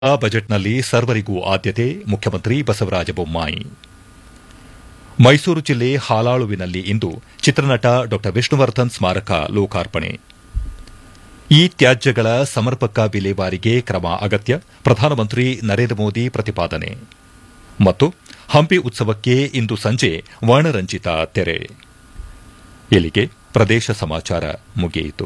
ಬಜೆಟ್ನಲ್ಲಿ ಸರ್ವರಿಗೂ ಆದ್ಯತೆ ಮುಖ್ಯಮಂತ್ರಿ ಬಸವರಾಜ ಬೊಮ್ಮಾಯಿ ಮೈಸೂರು ಜಿಲ್ಲೆ ಹಾಲಾಳುವಿನಲ್ಲಿ ಇಂದು ಚಿತ್ರನಟ ಡಾ ವಿಷ್ಣುವರ್ಧನ್ ಸ್ಮಾರಕ ಲೋಕಾರ್ಪಣೆ ಈ ತ್ಯಾಜ್ಯಗಳ ಸಮರ್ಪಕ ವಿಲೇವಾರಿಗೆ ಕ್ರಮ ಅಗತ್ಯ ಪ್ರಧಾನಮಂತ್ರಿ ನರೇಂದ್ರ ಮೋದಿ ಪ್ರತಿಪಾದನೆ ಮತ್ತು ಹಂಪಿ ಉತ್ಸವಕ್ಕೆ ಇಂದು ಸಂಜೆ ವರ್ಣರಂಜಿತ ತೆರೆ ಇಲ್ಲಿಗೆ ಪ್ರದೇಶ ಸಮಾಚಾರ ಮುಗಿಯಿತು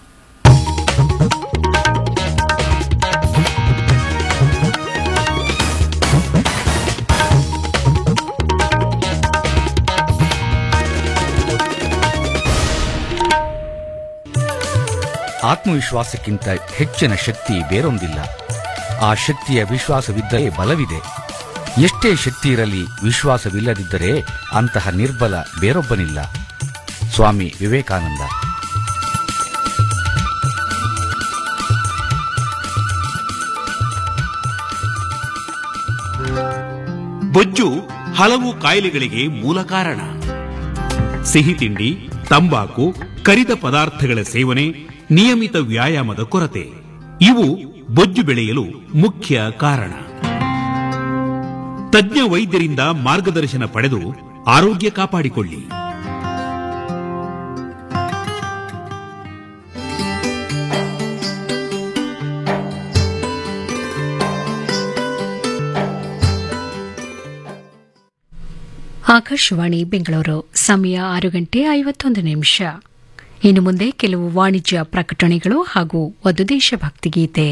ಆತ್ಮವಿಶ್ವಾಸಕ್ಕಿಂತ ಹೆಚ್ಚಿನ ಶಕ್ತಿ ಬೇರೊಂದಿಲ್ಲ ಆ ಶಕ್ತಿಯ ವಿಶ್ವಾಸವಿದ್ದರೆ ಬಲವಿದೆ ಎಷ್ಟೇ ಶಕ್ತಿ ಇರಲಿ ವಿಶ್ವಾಸವಿಲ್ಲದಿದ್ದರೆ ಅಂತಹ ನಿರ್ಬಲ ಬೇರೊಬ್ಬನಿಲ್ಲ ಸ್ವಾಮಿ ವಿವೇಕಾನಂದ ಬೊಜ್ಜು ಹಲವು ಕಾಯಿಲೆಗಳಿಗೆ ಮೂಲ ಕಾರಣ ಸಿಹಿ ತಿಂಡಿ ತಂಬಾಕು ಕರಿದ ಪದಾರ್ಥಗಳ ಸೇವನೆ ನಿಯಮಿತ ವ್ಯಾಯಾಮದ ಕೊರತೆ ಇವು ಬೊಜ್ಜು ಬೆಳೆಯಲು ಮುಖ್ಯ ಕಾರಣ ತಜ್ಞ ವೈದ್ಯರಿಂದ ಮಾರ್ಗದರ್ಶನ ಪಡೆದು ಆರೋಗ್ಯ ಕಾಪಾಡಿಕೊಳ್ಳಿ ಆಕಾಶವಾಣಿ ಬೆಂಗಳೂರು ಸಮಯ ಆರು ಗಂಟೆ ಐವತ್ತೊಂದು ನಿಮಿಷ ಇನ್ನು ಮುಂದೆ ಕೆಲವು ವಾಣಿಜ್ಯ ಪ್ರಕಟಣೆಗಳು ಹಾಗೂ ಒಂದು ದೇಶಭಕ್ತಿ ಗೀತೆ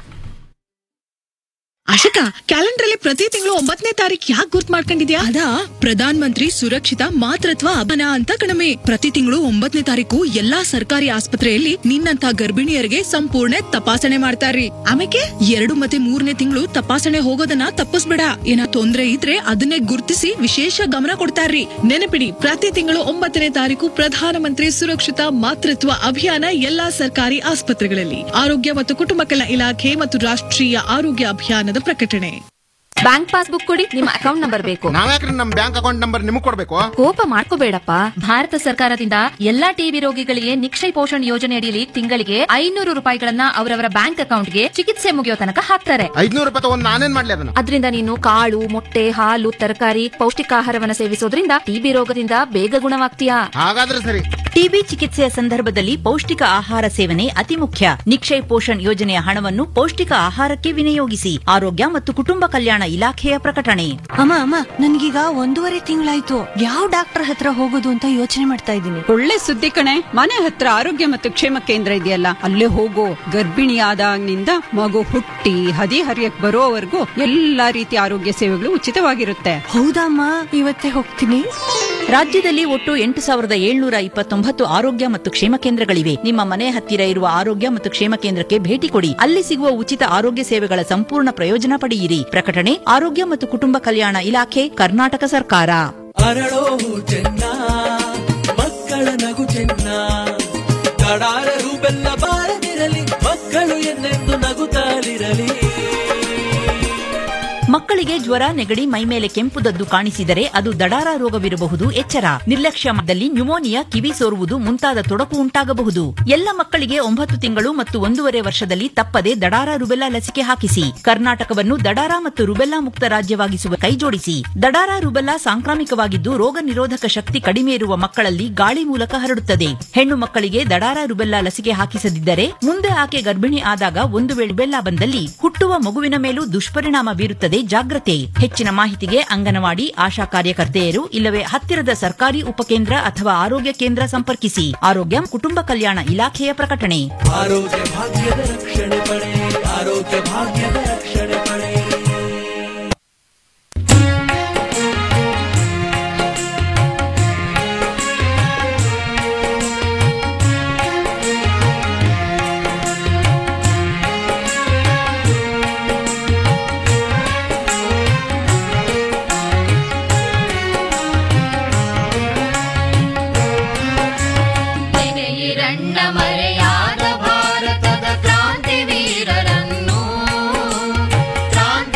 ಆಶಿಕಾ ಕ್ಯಾಲೆಂಡರ್ ಅಲ್ಲಿ ಪ್ರತಿ ತಿಂಗಳು ಒಂಬತ್ತನೇ ತಾರೀಕು ಯಾಕೆ ಗುರ್ತ್ ಮಾಡ್ಕೊಂಡಿದ್ಯಾ ಅದಾ ಪ್ರಧಾನ್ ಮಂತ್ರಿ ಸುರಕ್ಷಿತ ಮಾತೃತ್ವ ಅಭಿಯಾನ ಅಂತ ಕಣಮೆ ಪ್ರತಿ ತಿಂಗಳು ಒಂಬತ್ತನೇ ತಾರೀಕು ಎಲ್ಲಾ ಸರ್ಕಾರಿ ಆಸ್ಪತ್ರೆಯಲ್ಲಿ ನಿನ್ನಂತ ಗರ್ಭಿಣಿಯರಿಗೆ ಸಂಪೂರ್ಣ ತಪಾಸಣೆ ಮಾಡ್ತಾರ್ರಿ ಆಮೇಲೆ ಎರಡು ಮತ್ತೆ ಮೂರನೇ ತಿಂಗಳು ತಪಾಸಣೆ ಹೋಗೋದನ್ನ ತಪ್ಪಿಸ್ಬೇಡ ಏನ ತೊಂದ್ರೆ ಇದ್ರೆ ಅದನ್ನೇ ಗುರ್ತಿಸಿ ವಿಶೇಷ ಗಮನ ಕೊಡ್ತಾರ್ರಿ ನೆನಪಿಡಿ ಪ್ರತಿ ತಿಂಗಳು ಒಂಬತ್ತನೇ ತಾರೀಕು ಪ್ರಧಾನಮಂತ್ರಿ ಸುರಕ್ಷಿತ ಮಾತೃತ್ವ ಅಭಿಯಾನ ಎಲ್ಲಾ ಸರ್ಕಾರಿ ಆಸ್ಪತ್ರೆಗಳಲ್ಲಿ ಆರೋಗ್ಯ ಮತ್ತು ಕುಟುಂಬ ಕಲ್ಯಾಣ ಇಲಾಖೆ ಮತ್ತು ರಾಷ್ಟ್ರೀಯ ಆರೋಗ್ಯ ಅಭಿಯಾನದ ಪ್ರಕಟಣೆ ಬ್ಯಾಂಕ್ ಪಾಸ್ಬುಕ್ ಕೊಡಿ ನಿಮ್ಮ ಅಕೌಂಟ್ ನಂಬರ್ ಬೇಕು ನಾವ್ಯಾಕ್ರಿ ನಮ್ ಬ್ಯಾಂಕ್ ಅಕೌಂಟ್ ನಂಬರ್ ನಿಮಗ್ ಕೊಡ್ಬೇಕು ಕೋಪ ಮಾಡ್ಕೋಬೇಡಪ್ಪ ಭಾರತ ಸರ್ಕಾರದಿಂದ ಎಲ್ಲಾ ಟಿಬಿ ರೋಗಿಗಳಿಗೆ ನಿಕ್ಷಯ ಪೋಷಣ್ ಯೋಜನೆ ಅಡಿಯಲ್ಲಿ ತಿಂಗಳಿಗೆ ಐನೂರು ರೂಪಾಯಿಗಳನ್ನ ಅವರವರ ಬ್ಯಾಂಕ್ ಅಕೌಂಟ್ಗೆ ಚಿಕಿತ್ಸೆ ಮುಗಿಯೋ ತನಕ ಹಾಕ್ತಾರೆ ಐದ್ನೂರು ರೂಪಾಯಿ ತಗೊಂಡ್ ನಾನೇನ್ ಮಾಡ್ಲಿ ಅದನ್ನ ಅದರಿಂದ ನೀನು ಕಾಳು ಮೊಟ್ಟೆ ಹಾಲು ತರಕಾರಿ ಪೌಷ್ಟಿಕಾಹಾರವನ್ನ ಸೇವಿಸೋದ್ರಿಂದ ಟಿಬಿ ರೋಗದಿಂದ ಬೇಗ ಗುಣವಾಗ್ತೀಯಾ ಹಾಗಾದ್ರೆ ಸರಿ ಟಿಬಿ ಚಿಕಿತ್ಸೆಯ ಸಂದರ್ಭದಲ್ಲಿ ಪೌಷ್ಟಿಕ ಆಹಾರ ಸೇವನೆ ಅತಿ ಮುಖ್ಯ ನಿಕ್ಷಯ್ ಪೋಷಣ್ ಯೋಜನೆಯ ಹಣವನ್ನು ಪೌಷ್ಟಿಕ ಆಹಾರಕ್ಕೆ ವಿನಿಯೋಗಿಸಿ ಆರೋಗ್ಯ ಮತ್ತು ಕುಟುಂಬ ಕಲ್ಯಾಣ ಇಲಾಖೆಯ ಪ್ರಕಟಣೆ ಅಮ್ಮ ಅಮ್ಮ ನನ್ಗೀಗ ಒಂದೂವರೆ ತಿಂಗಳಾಯ್ತು ಯಾವ ಡಾಕ್ಟರ್ ಹತ್ರ ಹೋಗೋದು ಅಂತ ಯೋಚನೆ ಮಾಡ್ತಾ ಇದ್ದೀನಿ ಒಳ್ಳೆ ಸುದ್ದಿ ಕಣೆ ಮನೆ ಹತ್ರ ಆರೋಗ್ಯ ಮತ್ತು ಕ್ಷೇಮ ಕೇಂದ್ರ ಇದೆಯಲ್ಲ ಅಲ್ಲೇ ಹೋಗೋ ಗರ್ಭಿಣಿಯಾದಾಗಿನಿಂದ ಮಗು ಹುಟ್ಟಿ ಹದಿ ಹರಿಯಕ್ ಬರೋವರೆಗೂ ಎಲ್ಲಾ ರೀತಿಯ ಆರೋಗ್ಯ ಸೇವೆಗಳು ಉಚಿತವಾಗಿರುತ್ತೆ ಹೌದಮ್ಮ ಇವತ್ತೇ ಹೋಗ್ತೀನಿ ರಾಜ್ಯದಲ್ಲಿ ಒಟ್ಟು ಎಂಟು ಸಾವಿರದ ಏಳ್ನೂರ ಇಪ್ಪತ್ತೊಂಬತ್ತು ಆರೋಗ್ಯ ಮತ್ತು ಕ್ಷೇಮ ಕೇಂದ್ರಗಳಿವೆ ನಿಮ್ಮ ಮನೆ ಹತ್ತಿರ ಇರುವ ಆರೋಗ್ಯ ಮತ್ತು ಕ್ಷೇಮ ಕೇಂದ್ರಕ್ಕೆ ಭೇಟಿ ಕೊಡಿ ಅಲ್ಲಿ ಸಿಗುವ ಉಚಿತ ಆರೋಗ್ಯ ಸೇವೆಗಳ ಸಂಪೂರ್ಣ ಪ್ರಯೋಜನ ಪಡೆಯಿರಿ ಪ್ರಕಟಣೆ ಆರೋಗ್ಯ ಮತ್ತು ಕುಟುಂಬ ಕಲ್ಯಾಣ ಇಲಾಖೆ ಕರ್ನಾಟಕ ಸರ್ಕಾರ ಅರಳೋ ಚೆನ್ನ ಮಕ್ಕಳ ನಗು ಚೆನ್ನ ಕಡಾರರು ಬೆಲ್ಲ ಬಾರದಿರಲಿ ಮಕ್ಕಳು ಎನ್ನೆಂದು ನಗುತ್ತಾಲಿರಲಿ ಮಕ್ಕಳಿಗೆ ಜ್ವರ ನೆಗಡಿ ಮೈಮೇಲೆ ಕೆಂಪುದದ್ದು ಕಾಣಿಸಿದರೆ ಅದು ದಡಾರ ರೋಗವಿರಬಹುದು ಎಚ್ಚರ ನಿರ್ಲಕ್ಷ್ಯ ಮಧ್ಯದಲ್ಲಿ ನ್ಯುಮೋನಿಯಾ ಕಿವಿ ಸೋರುವುದು ಮುಂತಾದ ತೊಡಕು ಉಂಟಾಗಬಹುದು ಎಲ್ಲ ಮಕ್ಕಳಿಗೆ ಒಂಬತ್ತು ತಿಂಗಳು ಮತ್ತು ಒಂದೂವರೆ ವರ್ಷದಲ್ಲಿ ತಪ್ಪದೆ ದಡಾರ ರುಬೆಲ್ಲಾ ಲಸಿಕೆ ಹಾಕಿಸಿ ಕರ್ನಾಟಕವನ್ನು ದಡಾರ ಮತ್ತು ರುಬೆಲ್ಲಾ ಮುಕ್ತ ರಾಜ್ಯವಾಗಿಸುವ ಕೈಜೋಡಿಸಿ ದಡಾರ ರುಬೆಲ್ಲಾ ಸಾಂಕ್ರಾಮಿಕವಾಗಿದ್ದು ರೋಗ ನಿರೋಧಕ ಶಕ್ತಿ ಕಡಿಮೆ ಇರುವ ಮಕ್ಕಳಲ್ಲಿ ಗಾಳಿ ಮೂಲಕ ಹರಡುತ್ತದೆ ಹೆಣ್ಣು ಮಕ್ಕಳಿಗೆ ದಡಾರ ರುಬೆಲ್ಲಾ ಲಸಿಕೆ ಹಾಕಿಸದಿದ್ದರೆ ಮುಂದೆ ಆಕೆ ಗರ್ಭಿಣಿ ಆದಾಗ ಒಂದು ವೇಳೆ ರುಬೆಲ್ಲಾ ಬಂದಲ್ಲಿ ಹುಟ್ಟುವ ಮಗುವಿನ ಮೇಲೂ ದುಷ್ಪರಿಣಾಮ ಬೀರುತ್ತದೆ ಜಾಗ್ರತೆ ಹೆಚ್ಚಿನ ಮಾಹಿತಿಗೆ ಅಂಗನವಾಡಿ ಆಶಾ ಕಾರ್ಯಕರ್ತೆಯರು ಇಲ್ಲವೇ ಹತ್ತಿರದ ಸರ್ಕಾರಿ ಉಪಕೇಂದ್ರ ಅಥವಾ ಆರೋಗ್ಯ ಕೇಂದ್ರ ಸಂಪರ್ಕಿಸಿ ಆರೋಗ್ಯ ಕುಟುಂಬ ಕಲ್ಯಾಣ ಇಲಾಖೆಯ ಪ್ರಕಟಣೆ ಆರೋಗ್ಯ ಭಾಗ್ಯದ ರಕ್ಷಣೆ ಪಡೆ ಆರೋಗ್ಯ ಭಾಗ್ಯದ ರಕ್ಷಣೆ ಪಡೆ ನೆನೆಯಿರಣ್ಣ ಮರೆಯಾದ ಭಾರತದ ಕ್ರಾಂತಿ ವೀರರನ್ನು ಕ್ರಾಂತಿ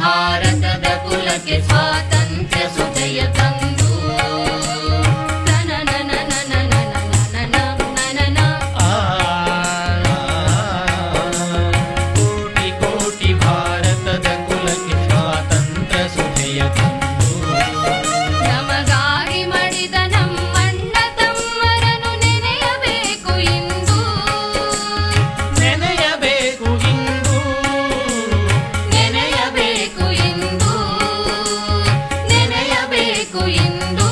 ಭಾರತದ ಕುಲಕ್ಕೆ ಸ್ವಾತಂತ್ರ್ಯ ಸುಖಯ ತಂದು ಕೋಟಿ ಕೋಟಿ ಭಾರತದ ಕುಲಕ್ಕೆ ಸ್ವಾತಂತ್ರ್ಯ ಸುಖಯ ತಂದು ನಮಗಾಗಿ ಮಡಿದ ನಮ್ಮಣ್ಣ ತಮ್ಮರನ್ನು ನೆನೆಯಬೇಕು ಇಂದು ನೆನೆಯಬೇಕು ಇಂದು ನೆನೆಯಬೇಕು ಇಂದು ನೆನೆಯಬೇಕು ಇಂದು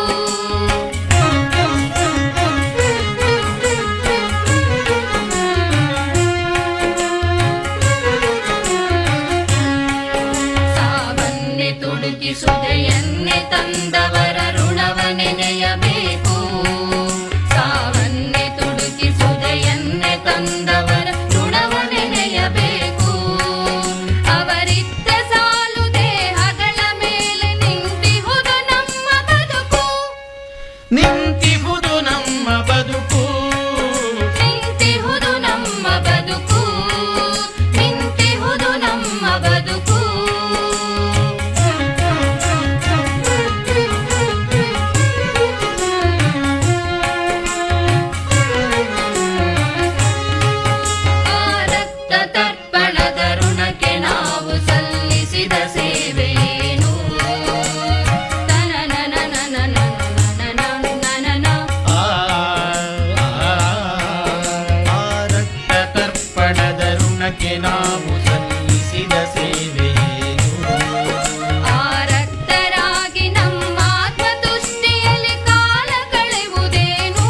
ಸಾವನ್ನೆ ತುಡುಕಿಸುದೆಯನ್ನೆ ತಂದವರ ಋಣವ ನೆನೆಯಬೇಕು ಸಾವನ್ನೆ ತುಡುಕಿಸುದೆಯನ್ನೆ ತಂದವರ ಋಣವ ನೆನೆಯಬೇಕು ಅವರಿದ್ದ ಸಾಲು ದೇಹಗಳ ಮೇಲೆ ನಿಂತಿಹುದು ನಮ್ಮ ಬದುಕು ನಿಂತಿಹುದು ನಮ್ಮ ಬದುಕು ನಿಂತಿಹುದು ನಮ್ಮ ಬದುಕು ನಿಂತಿಹುದು ನಮ್ಮ ಬದುಕು ಆ ರಕ್ತ ತರ್ಪಣದ ಋಣಕ್ಕೆ ನಾವು ಸಲ್ಲಿಸಿದ ಸೇವೆಯೇನು ಆ ರಕ್ತ ತರ್ಪಣದ ಋಣಕ್ಕೆ ನಾವು ಸಲ್ಲಿಸಿದ ಸೇವೆಯೇನು ಆ ರಕ್ತರಾಗಿ ನಮ್ಮ ಆತ್ಮತುಷ್ಟಿಯಲ್ಲಿ ಕಾಲ ಕಳೆಯುವುದೇನು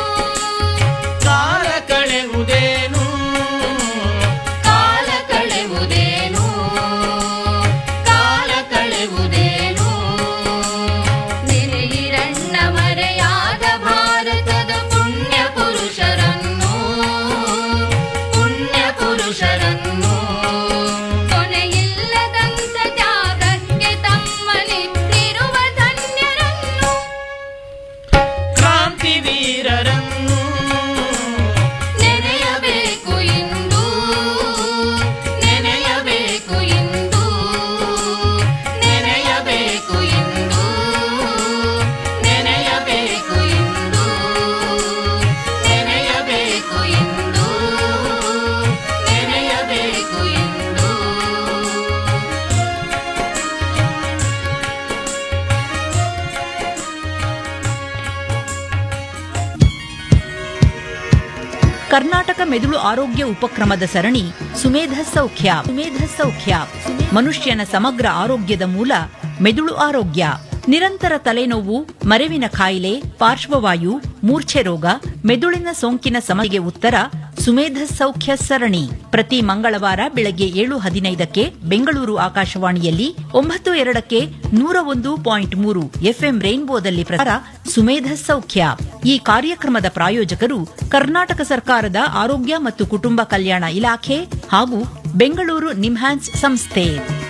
ಕಾಲ ಕಳೆಯುವುದೇನು ಕಾಲ ಕಳೆಯುವುದೇನು ಕಾಲ ಕಳೆಯುವುದೇನು ನೆರೆಯಿರಣ್ಣ ಮರೆಯಾದ ಭಾರತದ ಪುಣ್ಯ ಪುರುಷರನ್ನು ಪುಣ್ಯ ಪುರುಷರನ್ನು ಕೊನೆಯಿಲ್ಲದಂತ ತ್ಯಾಗಕ್ಕೆ ತಮ್ಮನಿತ್ತಿರುವ ಧನ್ಯರನ್ನು ಕ್ರಾಂತಿ ವೀರರನ್ನು ನೆನೆಯಬೇಕು ಇಂದು ನೆನೆಯಬೇಕು ಇಂದು ನೆನೆಯಬೇಕು ಇಂದು ನೆನೆಯಬೇಕು ಇಂದು ನೆನೆಯಬೇಕು ಇಂದು ನೆನೆಯಬೇಕು ಇಂದು ಕರ್ನಾಟಕ ಮೆದುಳು ಆರೋಗ್ಯ ಉಪಕ್ರಮದ ಸರಣಿ ಸುಮೇಧ ಸೌಖ್ಯ ಸುಮೇಧ ಸೌಖ್ಯ ಮನುಷ್ಯನ ಸಮಗ್ರ ಆರೋಗ್ಯದ ಮೂಲ ಮೆದುಳು ಆರೋಗ್ಯ ನಿರಂತರ ತಲೆನೋವು ಮರೆವಿನ ಕಾಯಿಲೆ ಪಾರ್ಶ್ವವಾಯು ಮೂರ್ಛೆ ರೋಗ ಮೆದುಳಿನ ಸೋಂಕಿನ ಸಮಸ್ಯೆಗೆ ಉತ್ತರ ಸುಮೇಧ ಸೌಖ್ಯ ಸರಣಿ ಪ್ರತಿ ಮಂಗಳವಾರ ಬೆಳಗ್ಗೆ ಏಳು ಹದಿನೈದಕ್ಕೆ ಬೆಂಗಳೂರು ಆಕಾಶವಾಣಿಯಲ್ಲಿ ಒಂಬತ್ತು ಎರಡಕ್ಕೆ ನೂರ ಒಂದು ಪಾಯಿಂಟ್ ಮೂರು ಎಫ್ಎಂ ರೈನ್ಬೋದಲ್ಲಿ ಪ್ರಸಾರ ಸುಮೇಧ ಸೌಖ್ಯ ಈ ಕಾರ್ಯಕ್ರಮದ ಪ್ರಾಯೋಜಕರು ಕರ್ನಾಟಕ ಸರ್ಕಾರದ ಆರೋಗ್ಯ ಮತ್ತು ಕುಟುಂಬ ಕಲ್ಯಾಣ ಇಲಾಖೆ ಹಾಗೂ ಬೆಂಗಳೂರು ನಿಮ್ಹಾನ್ಸ್ ಸಂಸ್ಥೆ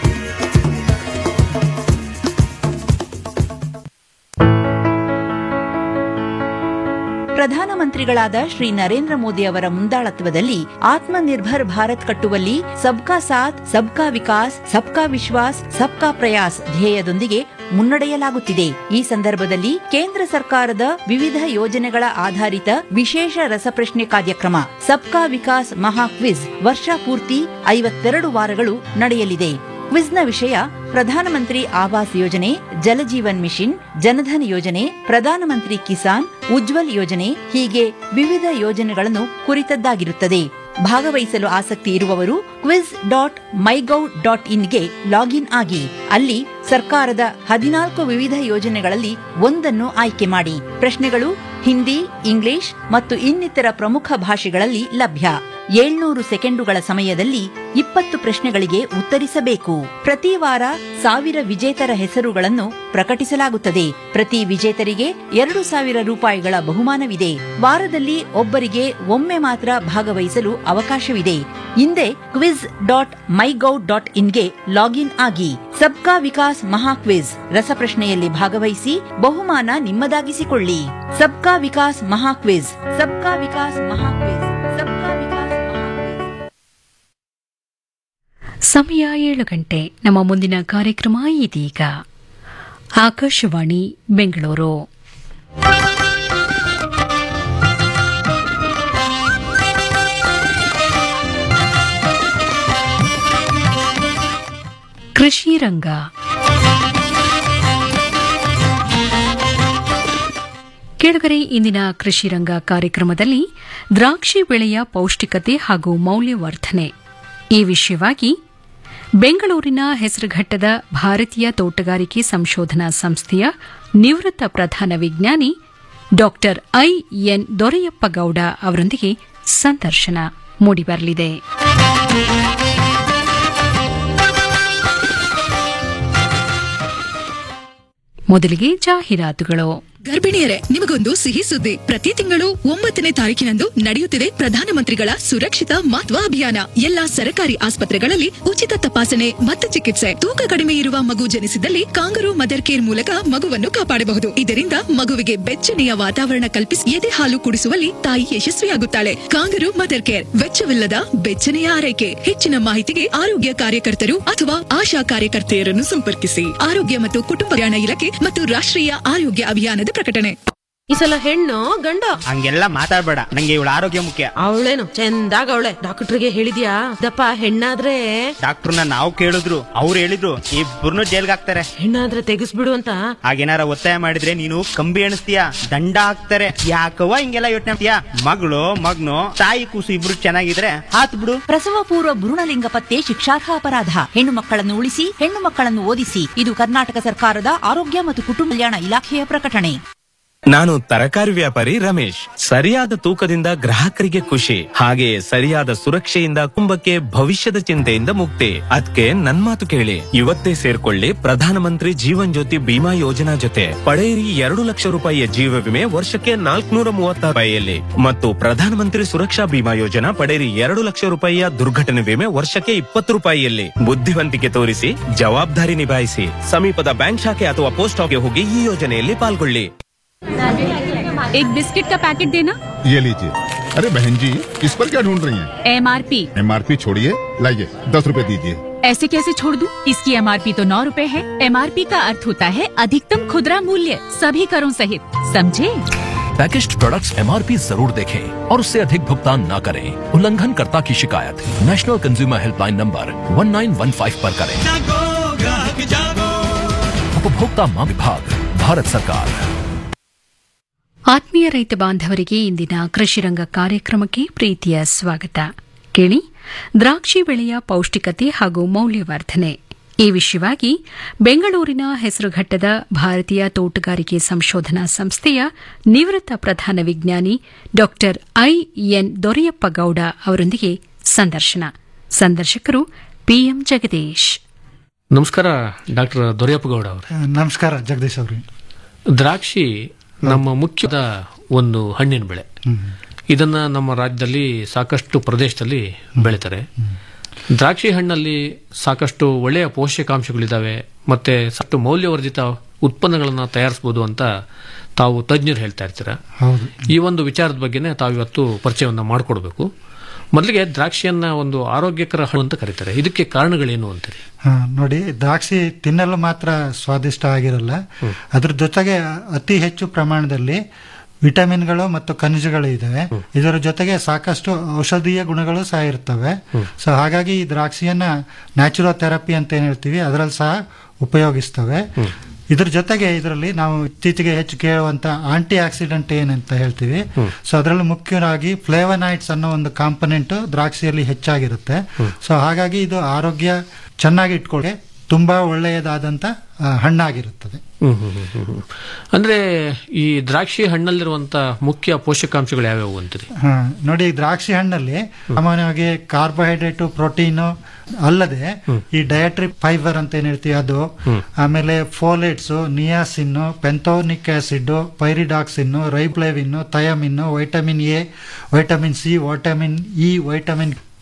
ಪ್ರಧಾನಮಂತ್ರಿಗಳಾದ ಶ್ರೀ ನರೇಂದ್ರ ಮೋದಿ ಅವರ ಮುಂದಾಳತ್ವದಲ್ಲಿ ಆತ್ಮನಿರ್ಭರ್ ಭಾರತ್ ಕಟ್ಟುವಲ್ಲಿ ಸಬ್ಕಾ ಸಾಥ್ ಸಬ್ಕಾ ವಿಕಾಸ್ ಸಬ್ಕಾ ವಿಶ್ವಾಸ್ ಸಬ್ಕಾ ಪ್ರಯಾಸ್ ಧ್ಯೇಯದೊಂದಿಗೆ ಮುನ್ನಡೆಯಲಾಗುತ್ತಿದೆ ಈ ಸಂದರ್ಭದಲ್ಲಿ ಕೇಂದ್ರ ಸರ್ಕಾರದ ವಿವಿಧ ಯೋಜನೆಗಳ ಆಧಾರಿತ ವಿಶೇಷ ರಸಪ್ರಶ್ನೆ ಕಾರ್ಯಕ್ರಮ ಸಬ್ಕಾ ವಿಕಾಸ್ ಮಹಾ ಕ್ವಿಜ್ ವರ್ಷ ಪೂರ್ತಿ ಐವತ್ತೆರಡು ವಾರಗಳು ನಡೆಯಲಿದೆ ಕ್ವಿಜ್ನ ವಿಷಯ ಪ್ರಧಾನಮಂತ್ರಿ ಆವಾಸ್ ಯೋಜನೆ ಜಲಜೀವನ್ ಮಿಷನ್ ಜನಧನ್ ಯೋಜನೆ ಪ್ರಧಾನಮಂತ್ರಿ ಕಿಸಾನ್ ಉಜ್ವಲ್ ಯೋಜನೆ ಹೀಗೆ ವಿವಿಧ ಯೋಜನೆಗಳನ್ನು ಕುರಿತದ್ದಾಗಿರುತ್ತದೆ ಭಾಗವಹಿಸಲು ಆಸಕ್ತಿ ಇರುವವರು ಕ್ವಿಜ್ ಡಾಟ್ ಮೈಗೌ ಡಾಟ್ ಇನ್ಗೆ ಲಾಗಿನ್ ಆಗಿ ಅಲ್ಲಿ ಸರ್ಕಾರದ ಹದಿನಾಲ್ಕು ವಿವಿಧ ಯೋಜನೆಗಳಲ್ಲಿ ಒಂದನ್ನು ಆಯ್ಕೆ ಮಾಡಿ ಪ್ರಶ್ನೆಗಳು ಹಿಂದಿ ಇಂಗ್ಲಿಷ್ ಮತ್ತು ಇನ್ನಿತರ ಪ್ರಮುಖ ಭಾಷೆಗಳಲ್ಲಿ ಲಭ್ಯ ಏಳ್ನೂರು ಸೆಕೆಂಡುಗಳ ಸಮಯದಲ್ಲಿ ಇಪ್ಪತ್ತು ಪ್ರಶ್ನೆಗಳಿಗೆ ಉತ್ತರಿಸಬೇಕು ಪ್ರತಿ ವಾರ ಸಾವಿರ ವಿಜೇತರ ಹೆಸರುಗಳನ್ನು ಪ್ರಕಟಿಸಲಾಗುತ್ತದೆ ಪ್ರತಿ ವಿಜೇತರಿಗೆ ಎರಡು ಸಾವಿರ ರೂಪಾಯಿಗಳ ಬಹುಮಾನವಿದೆ ವಾರದಲ್ಲಿ ಒಬ್ಬರಿಗೆ ಒಮ್ಮೆ ಮಾತ್ರ ಭಾಗವಹಿಸಲು ಅವಕಾಶವಿದೆ ಹಿಂದೆ ಕ್ವಿಜ್ ಡಾಟ್ ಮೈಗೌ ಡಾಟ್ ಇನ್ಗೆ ಲಾಗಿನ್ ಆಗಿ ಸಬ್ಕಾ ವಿಕಾಸ್ ಮಹಾ ಕ್ವಿಜ್ ರಸಪ್ರಶ್ನೆಯಲ್ಲಿ ಭಾಗವಹಿಸಿ ಬಹುಮಾನ ನಿಮ್ಮದಾಗಿಸಿಕೊಳ್ಳಿ ಸಬ್ಕಾ ವಿಕಾಸ್ ಮಹಾ ಕ್ವಿಜ್ ಸಬ್ಕಾ ವಿಕಾಸ್ ಮಹಾ ಕ್ವಿಜ್ ಸಬ್ಕಾ ವಿಕಾಸ್ ಸಮಯ ಏಳು ಗಂಟೆ ನಮ್ಮ ಮುಂದಿನ ಕಾರ್ಯಕ್ರಮ ಇದೀಗ ಆಕಾಶವಾಣಿ ಬೆಂಗಳೂರು ಕೃಷಿ ರಂಗ ಕೆಳಗರೆ ಇಂದಿನ ಕೃಷಿ ರಂಗ ಕಾರ್ಯಕ್ರಮದಲ್ಲಿ ದ್ರಾಕ್ಷಿ ಬೆಳೆಯ ಪೌಷ್ಟಿಕತೆ ಹಾಗೂ ಮೌಲ್ಯವರ್ಧನೆ ಈ ವಿಷಯವಾಗಿ ಬೆಂಗಳೂರಿನ ಹೆಸರುಘಟ್ಟದ ಭಾರತೀಯ ತೋಟಗಾರಿಕೆ ಸಂಶೋಧನಾ ಸಂಸ್ಥೆಯ ನಿವೃತ್ತ ಪ್ರಧಾನ ವಿಜ್ಞಾನಿ ಡಾಕ್ಟರ್ ಐಎನ್ ದೊರೆಯಪ್ಪ ಗೌಡ ಅವರೊಂದಿಗೆ ಸಂದರ್ಶನ ಮೂಡಿಬರಲಿದೆ ಮೊದಲಿಗೆ ಜಾಹೀರಾತುಗಳು ಗರ್ಭಿಣಿಯರೇ ನಿಮಗೊಂದು ಸಿಹಿ ಸುದ್ದಿ ಪ್ರತಿ ತಿಂಗಳು ಒಂಬತ್ತನೇ ತಾರೀಕಿನಂದು ನಡೆಯುತ್ತಿದೆ ಪ್ರಧಾನಮಂತ್ರಿಗಳ ಸುರಕ್ಷಿತ ಮಾತ್ವ ಅಭಿಯಾನ ಎಲ್ಲಾ ಸರ್ಕಾರಿ ಆಸ್ಪತ್ರೆಗಳಲ್ಲಿ ಉಚಿತ ತಪಾಸಣೆ ಮತ್ತು ಚಿಕಿತ್ಸೆ ತೂಕ ಕಡಿಮೆ ಇರುವ ಮಗು ಜನಿಸಿದಲ್ಲಿ ಕಾಂಗರು ಮದರ್ ಕೇರ್ ಮೂಲಕ ಮಗುವನ್ನು ಕಾಪಾಡಬಹುದು ಇದರಿಂದ ಮಗುವಿಗೆ ಬೆಚ್ಚನೆಯ ವಾತಾವರಣ ಕಲ್ಪಿಸಿ ಎದೆ ಹಾಲು ಕುಡಿಸುವಲ್ಲಿ ತಾಯಿ ಯಶಸ್ವಿಯಾಗುತ್ತಾಳೆ ಕಾಂಗರು ಮದರ್ ಕೇರ್ ವೆಚ್ಚವಿಲ್ಲದ ಬೆಚ್ಚನೆಯ ಆರೈಕೆ ಹೆಚ್ಚಿನ ಮಾಹಿತಿಗೆ ಆರೋಗ್ಯ ಕಾರ್ಯಕರ್ತರು ಅಥವಾ ಆಶಾ ಕಾರ್ಯಕರ್ತೆಯರನ್ನು ಸಂಪರ್ಕಿಸಿ ಆರೋಗ್ಯ ಮತ್ತು ಕುಟುಂಬ ಕಲ್ಯಾಣ ಇಲಾಖೆ ಮತ್ತು ರಾಷ್ಟ್ರೀಯ ಆರೋಗ್ಯ ಅಭಿಯಾನದ ಪ್ರಕಟಣೆ ಈ ಸಲ ಹೆಣ್ಣು ಗಂಡ ಹಂಗೆಲ್ಲ ಮಾತಾಡ್ಬೇಡ ನಂಗೆ ಇವಳ ಆರೋಗ್ಯ ಮುಖ್ಯ ಅವಳೇನು ಚಂದಾಗ ಅವಳೆ ಡಾಕ್ಟರ್ಗೆ ಹೇಳಿದ್ಯಾ ದಪ್ಪ ಹೆಣ್ಣಾದ್ರೆ ಡಾಕ್ಟರ್ನ ನಾವು ಕೇಳಿದ್ರು ಅವ್ರು ಹೇಳಿದ್ರು ಇಬ್ಬರನ್ನು ಜೈಲ್ಗೆ ಹಾಕ್ತಾರೆ ಹೆಣ್ಣಾದ್ರೆ ತೆಗಿಸ್ಬಿಡು ಅಂತ ಹಾಗೇನಾರ ಒತ್ತಾಯ ಮಾಡಿದ್ರೆ ನೀನು ಕಂಬಿ ಎಣಿಸ್ತೀಯ ದಂಡ ಹಾಕ್ತಾರೆ ಯಾಕವ್ವ ಹಿಂಗೆಲ್ಲ ಯೋಚನೆ ಮಾಡ್ತೀಯ ಮಗಳು ಮಗ್ನು ತಾಯಿ ಕೂಸು ಇಬ್ರು ಚೆನ್ನಾಗಿದ್ರೆ ಹಾತ್ ಬಿಡು ಪ್ರಸವ ಪೂರ್ವ ಭ್ರೂಣಲಿಂಗ ಪತ್ತೆ ಶಿಕ್ಷಾರ್ಹ ಅಪರಾಧ ಹೆಣ್ಣು ಮಕ್ಕಳನ್ನು ಉಳಿಸಿ ಹೆಣ್ಣು ಮಕ್ಕಳನ್ನು ಓದಿಸಿ ಇದು ಕರ್ನಾಟಕ ಸರ್ಕಾರದ ಆರೋಗ್ಯ ಮತ್ತು ಕುಟುಂಬ ಕಲ್ಯಾಣ ಇಲಾಖೆಯ ಪ್ರಕಟಣೆ ನಾನು ತರಕಾರಿ ವ್ಯಾಪಾರಿ ರಮೇಶ್ ಸರಿಯಾದ ತೂಕದಿಂದ ಗ್ರಾಹಕರಿಗೆ ಖುಷಿ ಹಾಗೆಯೇ ಸರಿಯಾದ ಸುರಕ್ಷೆಯಿಂದ ಕುಟುಂಬಕ್ಕೆ ಭವಿಷ್ಯದ ಚಿಂತೆಯಿಂದ ಮುಕ್ತಿ ಅದಕ್ಕೆ ನನ್ ಮಾತು ಕೇಳಿ ಇವತ್ತೇ ಸೇರ್ಕೊಳ್ಳಿ ಪ್ರಧಾನಮಂತ್ರಿ ಜೀವನ್ ಜ್ಯೋತಿ ಬಿಮಾ ಯೋಜನಾ ಜೊತೆ ಪಡೆಯಿರಿ ಎರಡು ಲಕ್ಷ ರೂಪಾಯಿಯ ಜೀವ ವಿಮೆ ವರ್ಷಕ್ಕೆ ನಾಲ್ಕುನೂರ ಮೂವತ್ತ ರೂಪಾಯಿಯಲ್ಲಿ ಮತ್ತು ಪ್ರಧಾನಮಂತ್ರಿ ಸುರಕ್ಷಾ ಬಿಮಾ ಯೋಜನಾ ಪಡೆಯಿರಿ ಎರಡು ಲಕ್ಷ ರೂಪಾಯಿಯ ದುರ್ಘಟನೆ ವಿಮೆ ವರ್ಷಕ್ಕೆ ಇಪ್ಪತ್ತು ರೂಪಾಯಿಯಲ್ಲಿ ಬುದ್ಧಿವಂತಿಕೆ ತೋರಿಸಿ ಜವಾಬ್ದಾರಿ ನಿಭಾಯಿಸಿ ಸಮೀಪದ ಬ್ಯಾಂಕ್ ಶಾಖೆ ಅಥವಾ ಪೋಸ್ಟ್ ಆಫೀಸ್ಗೆ ಹೋಗಿ ಈ ಯೋಜನೆಯಲ್ಲಿ ಪಾಲ್ಗೊಳ್ಳಿ एक बिस्किट का पैकेट देना ये लीजिए अरे बहन जी इस पर क्या ढूंढ रही हैं? M R P M R P छोड़िए लाइए दस रुपए दीजिए ऐसे कैसे छोड़ दूं? इसकी एम आर पी तो नौ रूपए है एम आर पी का अर्थ होता है अधिकतम खुदरा मूल्य सभी करों सहित समझे पैकेज्ड प्रोडक्ट्स एमआरपी जरूर देखें और उससे अधिक भुगतान न करें उल्लंघनकर्ता की शिकायत नेशनल कंज्यूमर हेल्पलाइन नंबर 1915 पर करें उपभोक्ता मां विभाग भारत सरकार ಆತ್ಮೀಯ ರೈತ ಬಾಂಧವರಿಗೆ ಇಂದಿನ ಕೃಷಿರಂಗ ಕಾರ್ಯಕ್ರಮಕ್ಕೆ ಪ್ರೀತಿಯ ಸ್ವಾಗತ ಕೇಳಿ ದ್ರಾಕ್ಷಿ ಬೆಳೆಯ ಪೌಷ್ಟಿಕತೆ ಹಾಗೂ ಮೌಲ್ಯವರ್ಧನೆ ಈ ವಿಷಯವಾಗಿ ಬೆಂಗಳೂರಿನ ಹೆಸರುಘಟ್ಟದ ಭಾರತೀಯ ತೋಟಗಾರಿಕೆ ಸಂಶೋಧನಾ ಸಂಸ್ಥೆಯ ನಿವೃತ್ತ ಪ್ರಧಾನ ವಿಜ್ಞಾನಿ ಡಾ ಐಎನ್ ದೊರೆಯಪ್ಪ ಗೌಡ ಅವರೊಂದಿಗೆ ಸಂದರ್ಶನ ಸಂದರ್ಶಕರು ಪಿಎಂ ಜಗದೀಶ್ ನಮಸ್ಕಾರ ಡಾಕ್ಟರ್ ದೊರೆಯಪ್ಪ ಗೌಡ ಅವರು ನಮಸ್ಕಾರ ಜಗದೀಶ್ ಅವ್ರಿ ದ್ರಾಕ್ಷಿ ನಮ್ಮ ಮುಖ್ಯದ ಒಂದು ಹಣ್ಣಿನ ಬೆಳೆ ಇದನ್ನ ನಮ್ಮ ರಾಜ್ಯದಲ್ಲಿ ಸಾಕಷ್ಟು ಪ್ರದೇಶದಲ್ಲಿ ಬೆಳೀತಾರೆ ದ್ರಾಕ್ಷಿ ಹಣ್ಣಲ್ಲಿ ಸಾಕಷ್ಟು ಒಳ್ಳೆಯ ಪೋಷಕಾಂಶಗಳಿದ್ದಾವೆ ಮತ್ತೆ ಸಾಕಷ್ಟು ಮೌಲ್ಯವರ್ಧಿತ ಉತ್ಪನ್ನಗಳನ್ನು ತಯಾರಿಸಬಹುದು ಅಂತ ತಾವು ತಜ್ಞರು ಹೇಳ್ತಾ ಇರ್ತೀರ ಹೌದು ಈ ಒಂದು ವಿಚಾರದ ಬಗ್ಗೆನೇ ತಾವು ಇವತ್ತು ಪರಿಚಯವನ್ನ ಮಾಡಿಕೊಡ್ಬೇಕು ಮೊದಲಿಗೆ ದ್ರಾಕ್ಷಿಯನ್ನ ಒಂದು ಆರೋಗ್ಯಕರ ಹಣ್ಣು ಅಂತ ಕರೀತಾರೆ ಇದಕ್ಕೆ ಕಾರಣಗಳೇನು ಅಂತೀರಿ ಹಾ, ನೋಡಿ ದ್ರಾಕ್ಷಿ ತಿನ್ನಲು ಮಾತ್ರ ಸ್ವಾದಿಷ್ಟ ಆಗಿರಲ್ಲ ಅದ್ರ ಜೊತೆಗೆ ಅತಿ ಹೆಚ್ಚು ಪ್ರಮಾಣದಲ್ಲಿ ವಿಟಮಿನ್ಗಳು ಮತ್ತು ಖನಿಜಗಳು ಇದಾವೆ ಇದರ ಜೊತೆಗೆ ಸಾಕಷ್ಟು ಔಷಧೀಯ ಗುಣಗಳು ಸಹ ಇರ್ತವೆ ಸೊ ಹಾಗಾಗಿ ಈ ದ್ರಾಕ್ಷಿಯನ್ನ ನ್ಯಾಚುರೋಥೆರಪಿ ಅಂತ ಏನ್ ಹೇಳ್ತೀವಿ ಅದರಲ್ಲಿ ಸಹ ಉಪಯೋಗಿಸ್ತವೆ ಇದ್ರ ಜೊತೆಗೆ ಇದರಲ್ಲಿ ನಾವು ಇತ್ತೀಚೆಗೆ ಹೆಚ್ಚು ಕೇಳುವಂತ ಆಂಟಿ ಆಕ್ಸಿಡೆಂಟ್ ಏನಂತ ಹೇಳ್ತೀವಿ ಸೊ ಅದರಲ್ಲಿ ಮುಖ್ಯವಾಗಿ ಫ್ಲೇವನೈಟ್ಸ್ ಅನ್ನೋ ಒಂದು ಕಾಂಪೊನೆಂಟ್ ದ್ರಾಕ್ಷಿಯಲ್ಲಿ ಹೆಚ್ಚಾಗಿರುತ್ತೆ ಸೊ ಹಾಗಾಗಿ ಇದು ಆರೋಗ್ಯ ಚೆನ್ನಾಗಿ ಇಟ್ಕೊಳ್ಳಿ ತುಂಬಾ ಒಳ್ಳೆಯದಾದಂತ ಆ, ಹಣ್ಣಾಗಿರುತ್ತದೆ ಹ್ಮ್ ಹ್ಮ್ ಹ್ಮ್ ಹ್ಮ್ ಹ್ಮ್. ಅಂದ್ರೆ ಈ ದ್ರಾಕ್ಷಿ ಹಣ್ಣಲ್ಲಿರುವಂತ ಮುಖ್ಯ ಪೋಷಕಾಂಶಗಳು ಯಾವ್ಯಾವು ಅಂತೀರಿ ಹಾ, ನೋಡಿ ದ್ರಾಕ್ಷಿ ಹಣ್ಣಲ್ಲಿ ಸಾಮಾನ್ಯವಾಗಿ ಕಾರ್ಬೋಹೈಡ್ರೇಟ್ ಪ್ರೋಟೀನ್ ಅಲ್ಲದೆ ಈ ಡಯಟ್ರಿ ಫೈಬರ್ ಅಂತ ಏನ್ ಹೇಳ್ತೀವಿ ಅದು ಆಮೇಲೆ folates niacin pantothenic acid pyridoxine riboflavin thiamine vitamin A vitamin C vitamin E vitamin